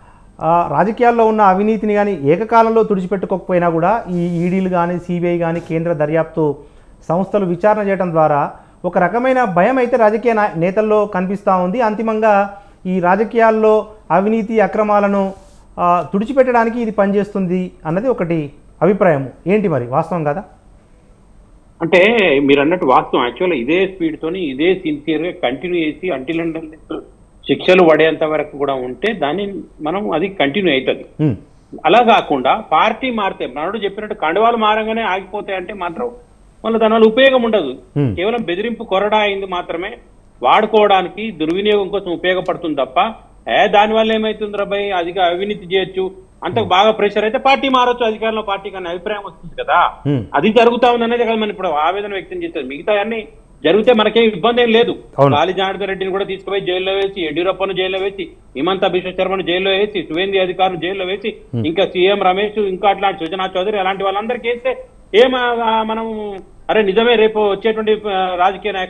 ఆ, రాజకీయాల్లో ఉన్న అవినీతిని కానీ ఏకకాలంలో తుడిచిపెట్టుకోకపోయినా కూడా ఈ ఈడీలు కానీ సిబిఐ కానీ కేంద్ర దర్యాప్తు సంస్థలు విచారణ చేయడం ద్వారా ఒక రకమైన భయం అయితే రాజకీయ నా- నేతల్లో కనిపిస్తూ ఉంది అంతిమంగా ఈ రాజకీయాల్లో అవినీతి అక్రమాలను ఆ, తుడిచిపెట్టడానికి ఇది పనిచేస్తుంది అన్నది ఒకటి అభిప్రాయం ఏంటి మరి వాస్తవం కదా అంటే మీరు అన్నట్టు వాస్తవం యాక్చువల్ ఇదే స్పీడ్ తోని ఇదే సిన్సియర్ గా కంటిన్యూ చేసి అంటిల్ అండ్ శిక్షలు పడేంత వరకు కూడా ఉంటే దాన్ని మనం అది కంటిన్యూ అవుతుంది ఉమ్, అలా కాకుండా పార్టీ మారితే మనడు చెప్పినట్టు కండువాలు మారంగానే ఆగిపోతాయి అంటే మాత్రం మళ్ళీ దానివల్ల ఉపయోగం ఉండదు Hmm. కేవలం బెదిరింపు కొరడా అయింది మాత్రమే వాడుకోవడానికి దుర్వినియోగం కోసం ఉపయోగపడుతుంది తప్ప ఏ దానివల్ల ఏమైతుంది రాబాయ్ అదిగా అవినీతి చేయొచ్చు అంత బాగా ప్రెషర్ అయితే పార్టీ మారొచ్చు అధికారంలో పార్టీ కానీ అభిప్రాయం వస్తుంది కదా Hmm. అది జరుగుతా ఉంది అనేది కదా మనం ఇప్పుడు ఆవేదన వ్యక్తం చేస్తారు మిగతా అన్ని జరిగితే మనకేం ఇబ్బంది ఏం లేదు అవును. గాలి జనార్దన్ రెడ్డిని కూడా తీసుకుపోయి జైల్లో వేసి యడ్యూరప్పను జైల్లో వేసి హిమంత బిశ్వ శర్మను జైల్లో వేసి సువేంది అధికారులు జైల్లో వేసి ఇంకా సీఎం రమేష్ ఇంకా అట్లాంటి సుజనా చౌదరి అలాంటి వాళ్ళందరికీ వేస్తే ఏం ఆ, మనం అరే నిజమే రేపు వచ్చేటువంటి ఆ, రాజకీయ నాయకులు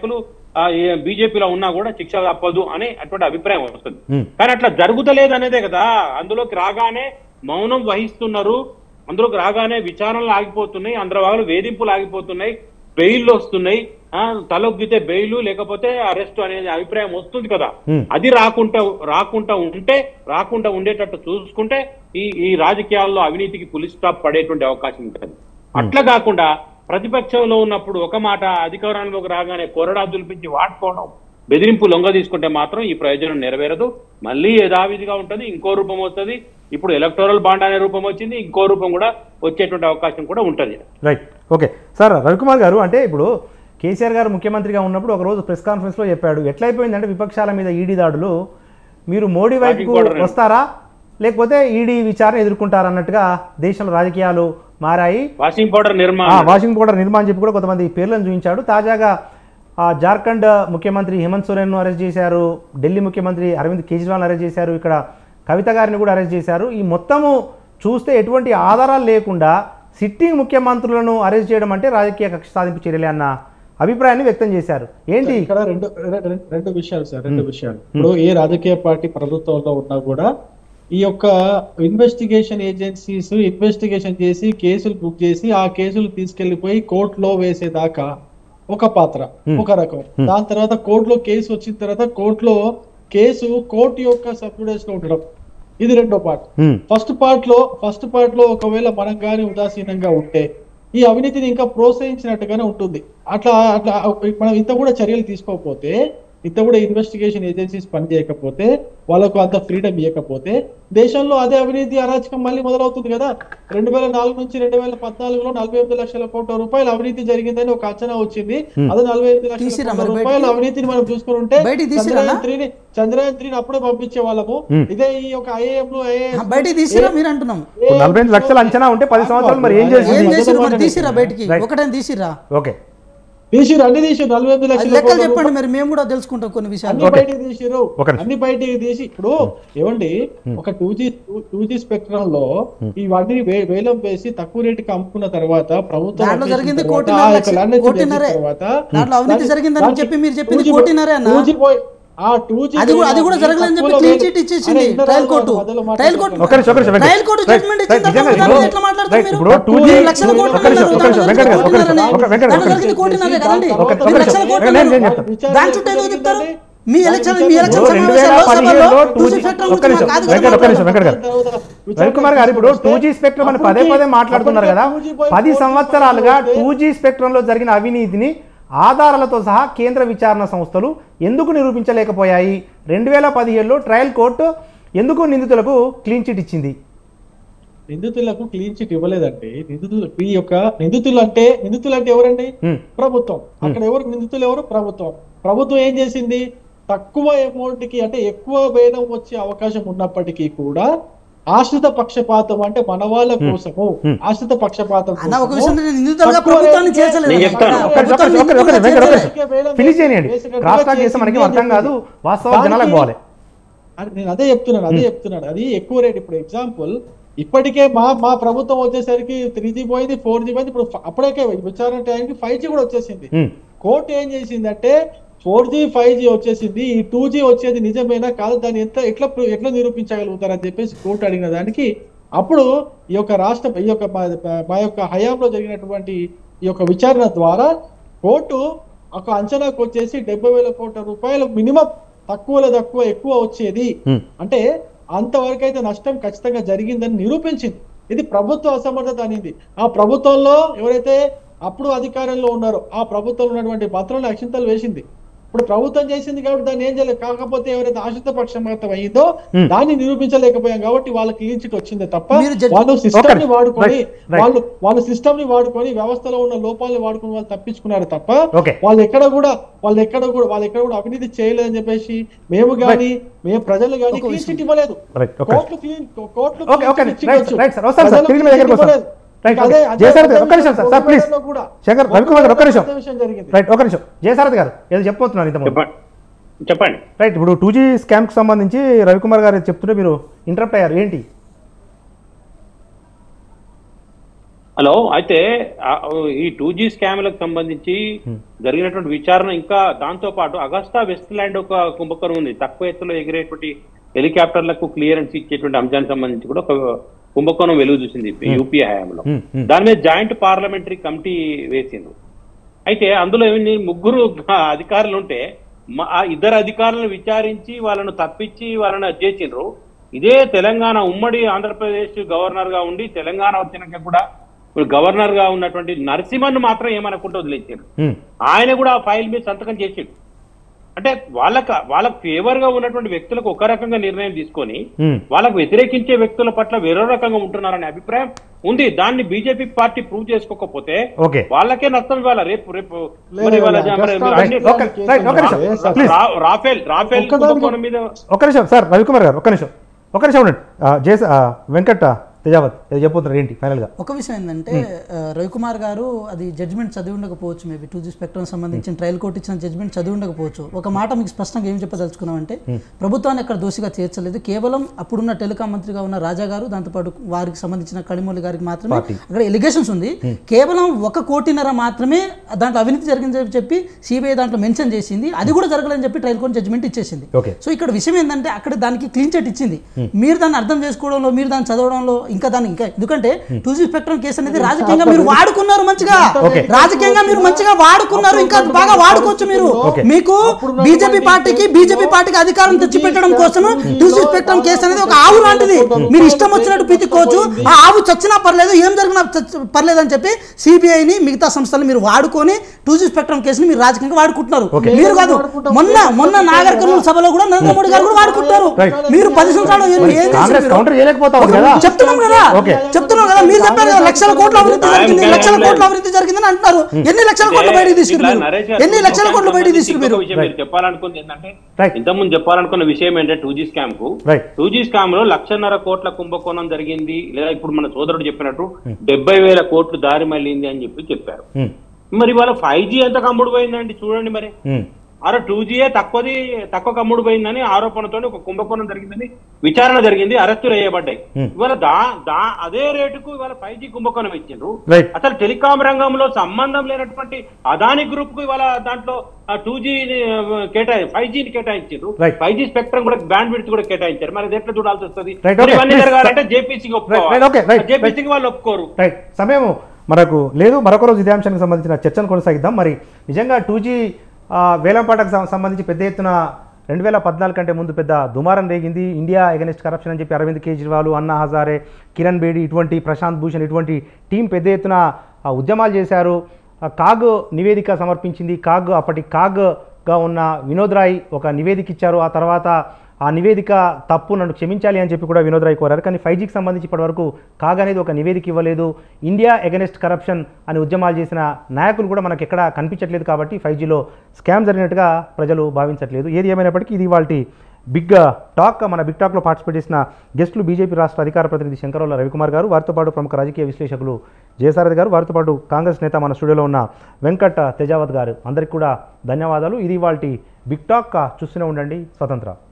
బీజేపీలో ఉన్నా కూడా శిక్ష తప్పదు అనే అటువంటి అభిప్రాయం వస్తుంది Hmm. కానీ అట్లా జరుగుతలేదు అనేదే కదా అందులోకి రాగానే మౌనం వహిస్తున్నారు అందులోకి రాగానే విచారణలు ఆగిపోతున్నాయి అందరి వాళ్ళు వేధింపులు ఆగిపోతున్నాయి బెయిల్ వస్తున్నాయి ఆ, తలొగ్గితే బెయిల్ లేకపోతే అరెస్ట్ అనేది అభిప్రాయం వస్తుంది కదా Hmm. అది రాకుండా రాకుండా ఉంటే రాకుండా ఉండేటట్టు చూసుకుంటే ఈ ఈ రాజకీయాల్లో అవినీతికి పులి స్టాప్ పడేటువంటి అవకాశం ఉంటుంది అట్లా కాకుండా ప్రతిపక్షంలో ఉన్నప్పుడు ఒక మాట అధికారంలోకి రాగానే కొరడా దులిపించి వాడుకోవడం బెదిరింపు లొంగ తీసుకుంటే మాత్రం ఈ ప్రయోజనం నెరవేరదు మళ్ళీ యథావిధిగా ఉంటుంది ఇంకో రూపం వస్తుంది ఇప్పుడు ఎలక్టోరల్ బాండ్ అనే రూపం వచ్చింది ఇంకో రూపం కూడా వచ్చేటువంటి అవకాశం కూడా ఉంటుంది రైట్ ఓకే సార్ రవికుమార్ గారు అంటే ఇప్పుడు కేసీఆర్ గారు ముఖ్యమంత్రిగా ఉన్నప్పుడు ఒకరోజు ప్రెస్ కాన్ఫరెన్స్లో చెప్పాడు ఎట్లయిపోయిందంటే విపక్షాల మీద ఈడీ దాడులు మీరు మోడీ వైపుకు వాటికి కూడా వస్తారా లేకపోతే ఈడీ విచారణ ఎదుర్కొంటారన్నట్టుగా దేశంలో రాజకీయాలు మారాయి వాషింగ్ పౌడర్ ఆ, నిర్మాణం వాషింగ్ పౌడర్ నిర్మాణం చెప్పి కూడా కొంతమంది పేర్లను చూపించాడు తాజాగా ఆ, జార్ఖండ్ ముఖ్యమంత్రి హేమంత్ సోరెన్ను అరెస్ట్ చేశారు ఢిల్లీ ముఖ్యమంత్రి అరవింద్ కేజ్రీవాల్ అరెస్ట్ చేశారు ఇక్కడ కవిత గారిని కూడా అరెస్ట్ చేశారు ఈ మొత్తము చూస్తే ఎటువంటి ఆధారాలు లేకుండా సిట్టింగ్ ముఖ్యమంత్రులను అరెస్ట్ చేయడం అంటే రాజకీయ కక్ష సాధింపు చర్యలే అన్న అభిప్రాయాన్ని వ్యక్తం చేశారు ఏంటి ఇక్కడ రెండు రె- రె- రెండు విషయాలు సార్ రెండు విషయాలు ఇప్పుడు ఏ రాజకీయ పార్టీ ప్రభుత్వంలో ఉన్నా కూడా ఈ యొక్క ఇన్వెస్టిగేషన్ ఏజెన్సీస్ ఇన్వెస్టిగేషన్ చేసి కేసులు బుక్ చేసి ఆ కేసులు తీసుకెళ్లిపోయి కోర్టులో వేసేదాకా ఒక పాత్ర ఒక రకం దాని తర్వాత కోర్టులో కేసు వచ్చిన తర్వాత కోర్టులో కేసు కోర్టు యొక్క సబ్జుడెన్స్ లో ఉండడం ఇది రెండో పార్ట్ హ్మ్, ఫస్ట్ పార్ట్ లో ఫస్ట్ పార్ట్ లో ఒకవేళ మనం కానీ ఉదాసీనంగా ఉంటే ఈ అవినీతిని ఇంకా ప్రోత్సహించినట్టుగానే ఉంటుంది అట్లా అట్లా మనం ఇంత కూడా చర్యలు తీసుకోకపోతే ఇంత కూడా ఇన్వెస్టిగేషన్ ఏజెన్సీస్ పనిచేయకపోతే వాళ్ళకు అంత ఫ్రీడమ్ ఇవ్వకపోతే దేశంలో అదే అవినీతి అరాచకం మళ్ళీ మొదలవుతుంది కదా రెండు వేల నాలుగు నుంచి రెండు వేల పద్నాలుగులో నలభై ఎనిమిది లక్షల కోట్ల రూపాయలు అవినీతి జరిగిందని ఒక అంచనా వచ్చింది అదే నలభై ఎనిమిది లక్షల తీసిరా కోట్ల మరి బయటికి? రూపాయల అవినీతిని మనం చూసుకుని ఉంటే బయటికి తీసిరా చంద్రయాన్ అన్న? త్రీని చంద్రయాన్ త్రీని అప్పుడే పంపించే వాళ్ళము ఇదే ఈ యొక్క ఐఏఎం లో ఆ, బయటికి తీసిరా మీరు అంటున్నాం ఇప్పుడు నలభై ఎనిమిది లక్షల అంచనా ఉంటే పది సంవత్సరాలు మరి ఏం ఏం చేసింది చేసిరు మరి తీసిరా బయటికి Right. ఒకటేం తీసిరా ఓకే తీసిరు అన్ని తీసిరు నలభై ఎనిమిది అది లక్షల లెక్కలు కోట్ల చెప్పండి మరి మేము కూడా తెలుసుకుంటాం కొన్ని విషయాలు అన్ని బయటికి తీసిరు ఒక నిమిషం. అన్ని బయటికి తీసి ఇప్పుడు ఏమండి ఒక two G two G spectrum లో ఇవన్నీ వే- వేలం వేసి తక్కువ రేటుకి అమ్ముకున్న తర్వాత ప్రభుత్వం దాంట్లో వచ్చేసిన జరిగింది తర్వాత, కోటిన్నర ఆ యొక్క లక్ష- land acquisition కోటిన్నరే. తర్వాత దాంట్లో అవినీతి దాన్ని- జరిగిందని దాన్ని చెప్పి మీరు చెప్పింది 2G కోటిన్నరే అన్న. 2G పోయి- ఆ 2G అది కూడా అది కూడా పోయి జరగలేదని చెప్పి తక్కువలో క్లీన్ వేలు- చిట్ ఇచ్చేసింది అరే, ఇంటర్ ట్రయల్ వాళ్ళు కోర్టు మొదలు ట్రయల్ కోర్టు ఒక నిమిషం, ఒక నిమిషం, Venkat. Trial court right, judgment ఇచ్చిన రైట్, తర్వాత నిజంగా దాన్ని ఇప్పుడు- ఎట్లా మాట్లాడతాం రైట్, మీరు ఇప్పుడు 2G మీరు లక్షల కోట్లు ఒక నిమిషం, ఒక నిమిషం, వెంకట్ గారు, ఒక నిమిషం, కోటిన్నరనే. ఒక- వెంకట్ గారు, దాంట్లో ఒక జరిగింది నిమిషం. కోటిన్నరే కదండి ఒక- ఒక మీరు నిమిషం. లక్షల కోట్లు నేను- నేను అన్నారు. చెప్తాను. దాని చుట్టూ ఎందుకు తిప్పుతారు మీ ఎలక్షన్ మీ ఎలక్షన్ ఇప్పుడు రెండు వేల సమావేశాల్లో పదిహేడులో సభల్లో two two G G spectrum ఒక్క గురించి నిమిషం, కాదు వెంకట్, కదా ఒక్క నిమిషం, వెంకట్ గారు. రవికుమార్ గారు ఇప్పుడు టూ జీ స్పెక్ట్రమ్ అని పదే పదే మాట్లాడుతున్నారు కదా పది సంవత్సరాలుగా టూ జీ స్పెక్ట్రంలో జరిగిన అవినీతిని ఆధారాలతో సహా కేంద్ర విచారణ సంస్థలు ఎందుకు నిరూపించలేకపోయాయి రెండు వేల పదిహేడులో ట్రయల్ కోర్టు ఎందుకు నిందితులకు క్లీన్ చిట్ ఇచ్చింది నిందితులకు క్లీన్ చిట్ ఇవ్వలేదండి నిందితులు ఈ యొక్క నిందితులు అంటే నిందితులు అంటే ఎవరండి హ్మ్. ప్రభుత్వం అక్కడ ఎవరు నిందితులు ఎవరు ప్రభుత్వం ప్రభుత్వం ఏం చేసింది తక్కువ అమౌంట్ కి అంటే ఎక్కువ వేలం వచ్చే అవకాశం ఉన్నప్పటికీ కూడా ఆశ్రిత పక్షపాతం అంటే మన వాళ్ళ కోసము ఆశ్రిత పక్షపాతం అన్న ఒక కోసము విషయం నేను నిందితులుగా తక్కువ ప్రభుత్వాన్ని రేటుకే చేర్చలేదు నేను చెప్తాను. అక్కడ ఒక్క నిమిషం, ఒక్క నిమిషం, ఒక్క నిమిషం, వెంకట్, ఒక్క నిమిషం. వేలం ఫినిష్ చేయండి వేసినట్టుగా క్రాస్ టాక్ చేస్తే మనకి చేసింది అర్థం అని కాదు చెప్పింది. వాస్తవాలు జనాలకు దానికి- పోవాలి అది నేను అదే చెప్తున్నాను అదే చెప్తున్నాను అది ఎక్కువ రేట్ ఇప్పుడు ఎగ్జాంపుల్ ఇప్పటికే మా మా ప్రభుత్వం వచ్చేసరికి త్రీ జీ పోయింది ఫోర్ జీ పోయింది ఇప్పుడు ఫ- అప్పటికే విచారణ టైంకి ఫైవ్ జీ కూడా వచ్చేసింది హ్మ్. కోర్టు ఏం చేసిందంటే ఫోర్ జీ ఫైవ్ జీ వచ్చేసింది ఈ టూ జీ వచ్చేది నిజమేనా కాదు దాన్ని ఎంత ఎట్లా ప్రూ- ఎట్లా నిరూపించగలుగుతారని చెప్పేసి కోర్టు అడిగిన దానికి అప్పుడు ఈ యొక్క రాష్ట్ర ఈ యొక్క మా- మా యొక్క హయాంలో జరిగినటువంటి ఈ యొక్క విచారణ ద్వారా కోర్టు ఒక అంచనాకు వచ్చేసి డెబ్బై వేల కోట్ల రూపాయలు మినిమం తక్కువలో తక్కువ ఎక్కువ వచ్చేది హ్మ్. అంటే అంతవరకు అయితే నష్టం ఖచ్చితంగా జరిగిందని నిరూపించింది ఇది ప్రభుత్వ అసమర్థత అనేది ఆ ప్రభుత్వంలో ఎవరైతే అప్పుడు అధికారంలో ఉన్నారో ఆ ప్రభుత్వంలో ఉన్నటువంటి మంత్రులను అక్షింతలు వేసింది ఇప్పుడు ప్రభుత్వం చేసింది కాబట్టి దాన్ని ఏం చేయలేదు కాకపోతే ఎవరైతే ఆశ్రిత పక్షపాతం అయ్యిందో Hmm. దాన్ని నిరూపించలేకపోయాం కాబట్టి వాళ్ళకి క్లీన్ చిట్ వచ్చిందే తప్ప మీరు జడ్జి- వాళ్ళు సిస్టమ్ ని Okay. వాడుకొని Right. Right. వాళ్ళు వాళ్ళు సిస్టమ్ ని వాడుకొని వ్యవస్థలో ఉన్న లోపాలని వాడుకొని వాళ్ళు తప్పించుకున్నారు తప్ప Okay. వాళ్ళు ఎక్కడ కూడా వాళ్ళు ఎక్కడ కూడా వాళ్ళు ఎక్కడ కూడా అవినీతి చేయలేదని చెప్పేసి మేము గాని మేము ప్రజలు గాని ఒక క్లీన్ విషయం. చిట్ ఇవ్వలేదు Right. ఒక కోర్టులు క్లీన్ కోర్టులు okay okay clean chitt right ఇవ్వచ్చు. రైట్ సార్ వస్తాను సార్ ప్రజలు తిరిగి మీ clean దగ్గరకు chitt వస్తాను ఇవ్వలేదు. రైట్ అదే- అదే జయసారథి అదే ఒక్క నిమిషం సార్ సార్ ప్లీజ్ బొగ్గుగడ్డలో కూడా- శంకర్ రవికుమార్ గారు ఒక్క నిమిషం అదే విషయం జరిగింది రైట్ ఒక నిమిషం జయసారథి గారు ఏదో చెప్పబోతున్నారు ఇంత చెప్పండి చెప్పండి రైట్ ఇప్పుడు టూ జీ స్కామ్కి సంబంధించి రవికుమార్ గారు చెప్తుంటే మీరు ఇంటరప్ట్ అయ్యారు ఏంటి హలో అయితే ఆ, ఈ టూ జీ స్కామ్లకు సంబంధించి జరిగినటువంటి విచారణ ఇంకా దాంతో పాటు అగస్టా వెస్ట్ ల్యాండ్ ఒక కుంభకోణం ఉంది తక్కువ ఎత్తులో ఎగిరేటువంటి హెలికాప్టర్లకు క్లియరెన్స్ ఇచ్చేటువంటి అంశానికి సంబంధించి కూడా ఒక కుంభకోణం వెలుగు చూసింది యూపీ హయాంలో ఉమ్, ఉమ్. దాని మీద జాయింట్ పార్లమెంటరీ కమిటీ వేసిండ్రు అయితే అందులో ఏమైంది ముగ్గురు అధికారులు ఉంటే మ- ఆ ఇద్దరు అధికారులను విచారించి వాళ్ళను తప్పించి వాళ్ళని అది చేసిండ్రు ఇదే తెలంగాణ ఉమ్మడి ఆంధ్రప్రదేశ్ గవర్నర్ గా ఉండి తెలంగాణ వచ్చినాక కూడా ఇప్పుడు గవర్నర్ గా ఉన్నటువంటి నరసింహన్ మాత్రం ఏమనుకుంటూ వదిలేసారు ఉమ్, ఆయన కూడా ఆ ఫైల్ మీద సంతకం చేసిండు అంటే వాళ్ళకి వాళ్ళకి ఫేవర్ గా ఉన్నటువంటి వ్యక్తులకు ఒక రకంగా నిర్ణయం తీసుకొని ఉమ్. వాళ్ళకు వ్యతిరేకించే వ్యక్తుల పట్ల వేరే రకంగా ఉంటున్నారనే అభిప్రాయం ఉంది దాన్ని బీజేపీ పార్టీ ప్రూవ్ చేసుకోకపోతే ఓకే వాళ్ళకే నష్టం ఇవ్వాలి రేపు రేపు లేదు, మరి వాళ్ళ లేదు, మరి అగస్టా అన్ని- రైట్, ఓకే, రైట్, ఒక నిమిషం. Case please. రా- రాఫెల్ రాఫెల్ ఒక్కదానికి- కుంభకోణం మీద ఒక్క నిమిషం సార్ రవికుమార్ గారు ఒక్క నిమిషం ఒక్క నిమిషం ఉండండి ఆ, జేస ఆ, వెంకట్ ఆ, తేజావత్ ఏదో చెప్పబోతున్నారు ఏంటి ఫైనల్గా ఒక విషయం ఏంటంటే ఆ, రవికుమార్ గారు అది జడ్జ్మెంట్ చదివి ఉండకపోవచ్చు మేబీ టూ జీ స్పెక్ట్రమ్ సంబంధించిన ట్రయల్ కోర్టు ఇచ్చిన జడ్జ్మెంట్ చదివి ఉండకపోవచ్చు ఒక మాట మీకు స్పష్టంగా ఏం చెప్పదలుచుకున్నామంటే ప్రభుత్వాన్ని ఎక్కడ దోషిగా చేర్చలేదు కేవలం అప్పుడున్న టెలికాం మంత్రిగా ఉన్న రాజా గారు దాంతోపాటు వారికి సంబంధించిన కడిమూలి గారికి మాత్రమే పార్టీ. అక్కడ ఎలిగేషన్స్ ఉంది కేవలం ఒక కోటిన్నర మాత్రమే దాంట్లో అవినీతి జరిగిందని చెప్పి సిబిఐ దాంట్లో మెన్షన్ చేసింది అది కూడా జరగలేదని చెప్పి ట్రయల్ కోర్టు జడ్జ్మెంట్ ఇచ్చేసింది ఓకే సో ఇక్కడ విషయం ఏంటంటే అక్కడ దానికి క్లీన్ చిట్ ఇచ్చింది మీరు దాన్ని అర్థం చేసుకోవడంలో మీరు దాన్ని చదవడంలో ఇంకా దాన్ని ఇంకా ఎందుకంటే టూ జీ స్పెక్ట్రమ్ కేసు అనేది రాజకీయంగా మీరు వాడుకున్నారు మంచిగా ఓకే. రాజకీయంగా మీరు మంచిగా వాడుకున్నారు ఇంకా బాగా వాడుకోవచ్చు మీరు ఓకే. మీకు బీజేపీ పార్టీకి బీజేపీ పార్టీకి అధికారం తెచ్చిపెట్టడం కోసం టూ జీ స్పెక్ట్రమ్ కేసు అనేది ఒక ఆవు లాంటిది మీరు ఇష్టం వచ్చినట్టు పితుక్కోవచ్చు ఆ ఆవు చచ్చినా పర్లేదు ఏం జరిగినా చచ్చ- పర్లేదు అని చెప్పి సిబిఐని మిగతా సంస్థలు మీరు వాడుకొని టూ జీ స్పెక్ట్రమ్ కేసుని మీరు రాజకీయంగా వాడుకుంటున్నారు ఓకే. మీరు కాదు మొన్న మొన్న నాగర్ కర్నూలు సభలో కూడా నరేంద్ర మోడీ గారు కూడా వాడుకుంటారు రైట్. మీరు పది సంవత్సరాలు ఏం- మరి ఏం చేశారు కాంగ్రెస్ మీరు? కౌంటర్ చేయలేకపోతా ఉంది కదా చెప్తున్నాం కదా ఓకే. చెప్తున్నాం కదా మీరు చెప్పారు కదా లక్షల కోట్ల అవినీతి జరిగింది ఆయన లక్షల ఆయన కోట్ల అవినీతి జరిగిందని అంటున్నారు ఎన్ని లక్షల కోట్ల బయటికి తీసుకురు ఇట్లా మీరు నరేష్ గారు ఎన్ని లక్షల కోట్ల బయటికి తీసుకురు ఇంకొక మీరు విషయం మీరు చెప్పాలనుకుంది ఏంటంటే Right. ఇంతకుముందు చెప్పాలనుకున్న విషయం ఏంటంటే టూ జీ స్కామ్ కు రైట్ టూ జీ స్కామ్ లో లక్షన్నర కోట్ల కుంభకోణం జరిగింది లేదా ఇప్పుడు మన సోదరుడు చెప్పినట్టు డెబ్బై వేల కోట్లు దారి మళ్ళింది అని చెప్పి చెప్పారు ఉమ్, మరి వాళ్ళ ఫైవ్ జీ ఎంత కమ్ముడు పోయిందండి చూడండి మరి ఉమ్, అరే టూ జీఏ తక్కువది తక్కువ కమ్ముడు పోయిందని ఆరోపణతో ఒక కుంభకోణం జరిగిందని విచారణ జరిగింది అరెస్టులు వేయబడ్డాయి Hmm. ఇవాళ దా దా అదే రేటుకు ఇవాళ ఫైవ్ జీ కుంభకోణం ఇచ్చిండ్రు రైట్ అసలు టెలికాం రంగంలో సంబంధం లేనటువంటి అదాని గ్రూప్ కు ఇవాళ దాంట్లో టూ జీ కేటాయి ఫైవ్ జీని కేటాయించారు Right. ఫైవ్ జీ స్పెక్ట్రమ్ కూడా బ్యాండ్ విడ్త్ కూడా కేటాయించారు మరి అది ఎట్లా చూడాల్సి వస్తుంది Right, మరి okay. ఇవన్నీ Please, జరగాలంటే జేపీసీకి right, okay, right, ఒప్పుకోవాలి జేపీసీకి వాళ్ళు ఒప్పుకోరు రైట్ సమయం మనకు లేదు మరొక రోజు ఇదే అంశానికి సంబంధించిన చర్చను కొనసాగిద్దాం మరి నిజంగా టూ జీ వేలంపాటకు సం- సంబంధించి పెద్ద ఎత్తున రెండు వేల పద్నాలుగు కంటే ముందు పెద్ద దుమారం రేగింది ఇండియా ఎగనెస్ట్ కరప్షన్ అని చెప్పి అరవింద్ కేజ్రీవాల్ అన్నా హజారే కిరణ్ బేడి ఇటువంటి ప్రశాంత్ భూషణ్ ఇటువంటి టీం పెద్ద ఎత్తున ఆ, ఉద్యమాలు చేశారు ఆ, కాగ్ నివేదిక సమర్పించింది కాగ్ అప్పటి కాగ్గా ఉన్న వినోద్ రాయ్ ఒక నివేదిక ఇచ్చారు ఆ తర్వాత ఆ నివేదిక తప్పు నన్ను క్షమించాలి అని చెప్పి కూడా వినోద్ రాయ్ కోరారు కానీ ఫైవ్ జీకి సంబంధించి ఇప్పటివరకు కాగ్ అనేది ఒక నివేదిక ఇవ్వలేదు ఇండియా ఎగనెస్ట్ కరప్షన్ అని ఉద్యమాలు చేసిన నాయకులు కూడా మనకు ఎక్కడా కనిపించట్లేదు కాబట్టి ఫైవ్ జీలో స్కామ్ జరిగినట్టుగా ప్రజలు భావించట్లేదు ఏది ఏమైనప్పటికీ ఇది వాళ్ళ బిగ్ టాక్ మన బిగ్ టాక్లో పార్టిసిపేట్ చేసిన గెస్టులు బీజేపీ రాష్ట్ర అధికార ప్రతినిధి శంకరవల్ల రవికుమార్ గారు వారితో పాటు ప్రముఖ రాజకీయ విశ్లేషకులు జయసారథి గారు వారితో పాటు కాంగ్రెస్ నేత మన స్టూడియోలో ఉన్న వెంకట్ తేజావత్ గారు అందరికీ కూడా ధన్యవాదాలు ఇది వాళ్ళ బిగ్ టాక్ చూస్తూనే ఉండండి స్వతంత్ర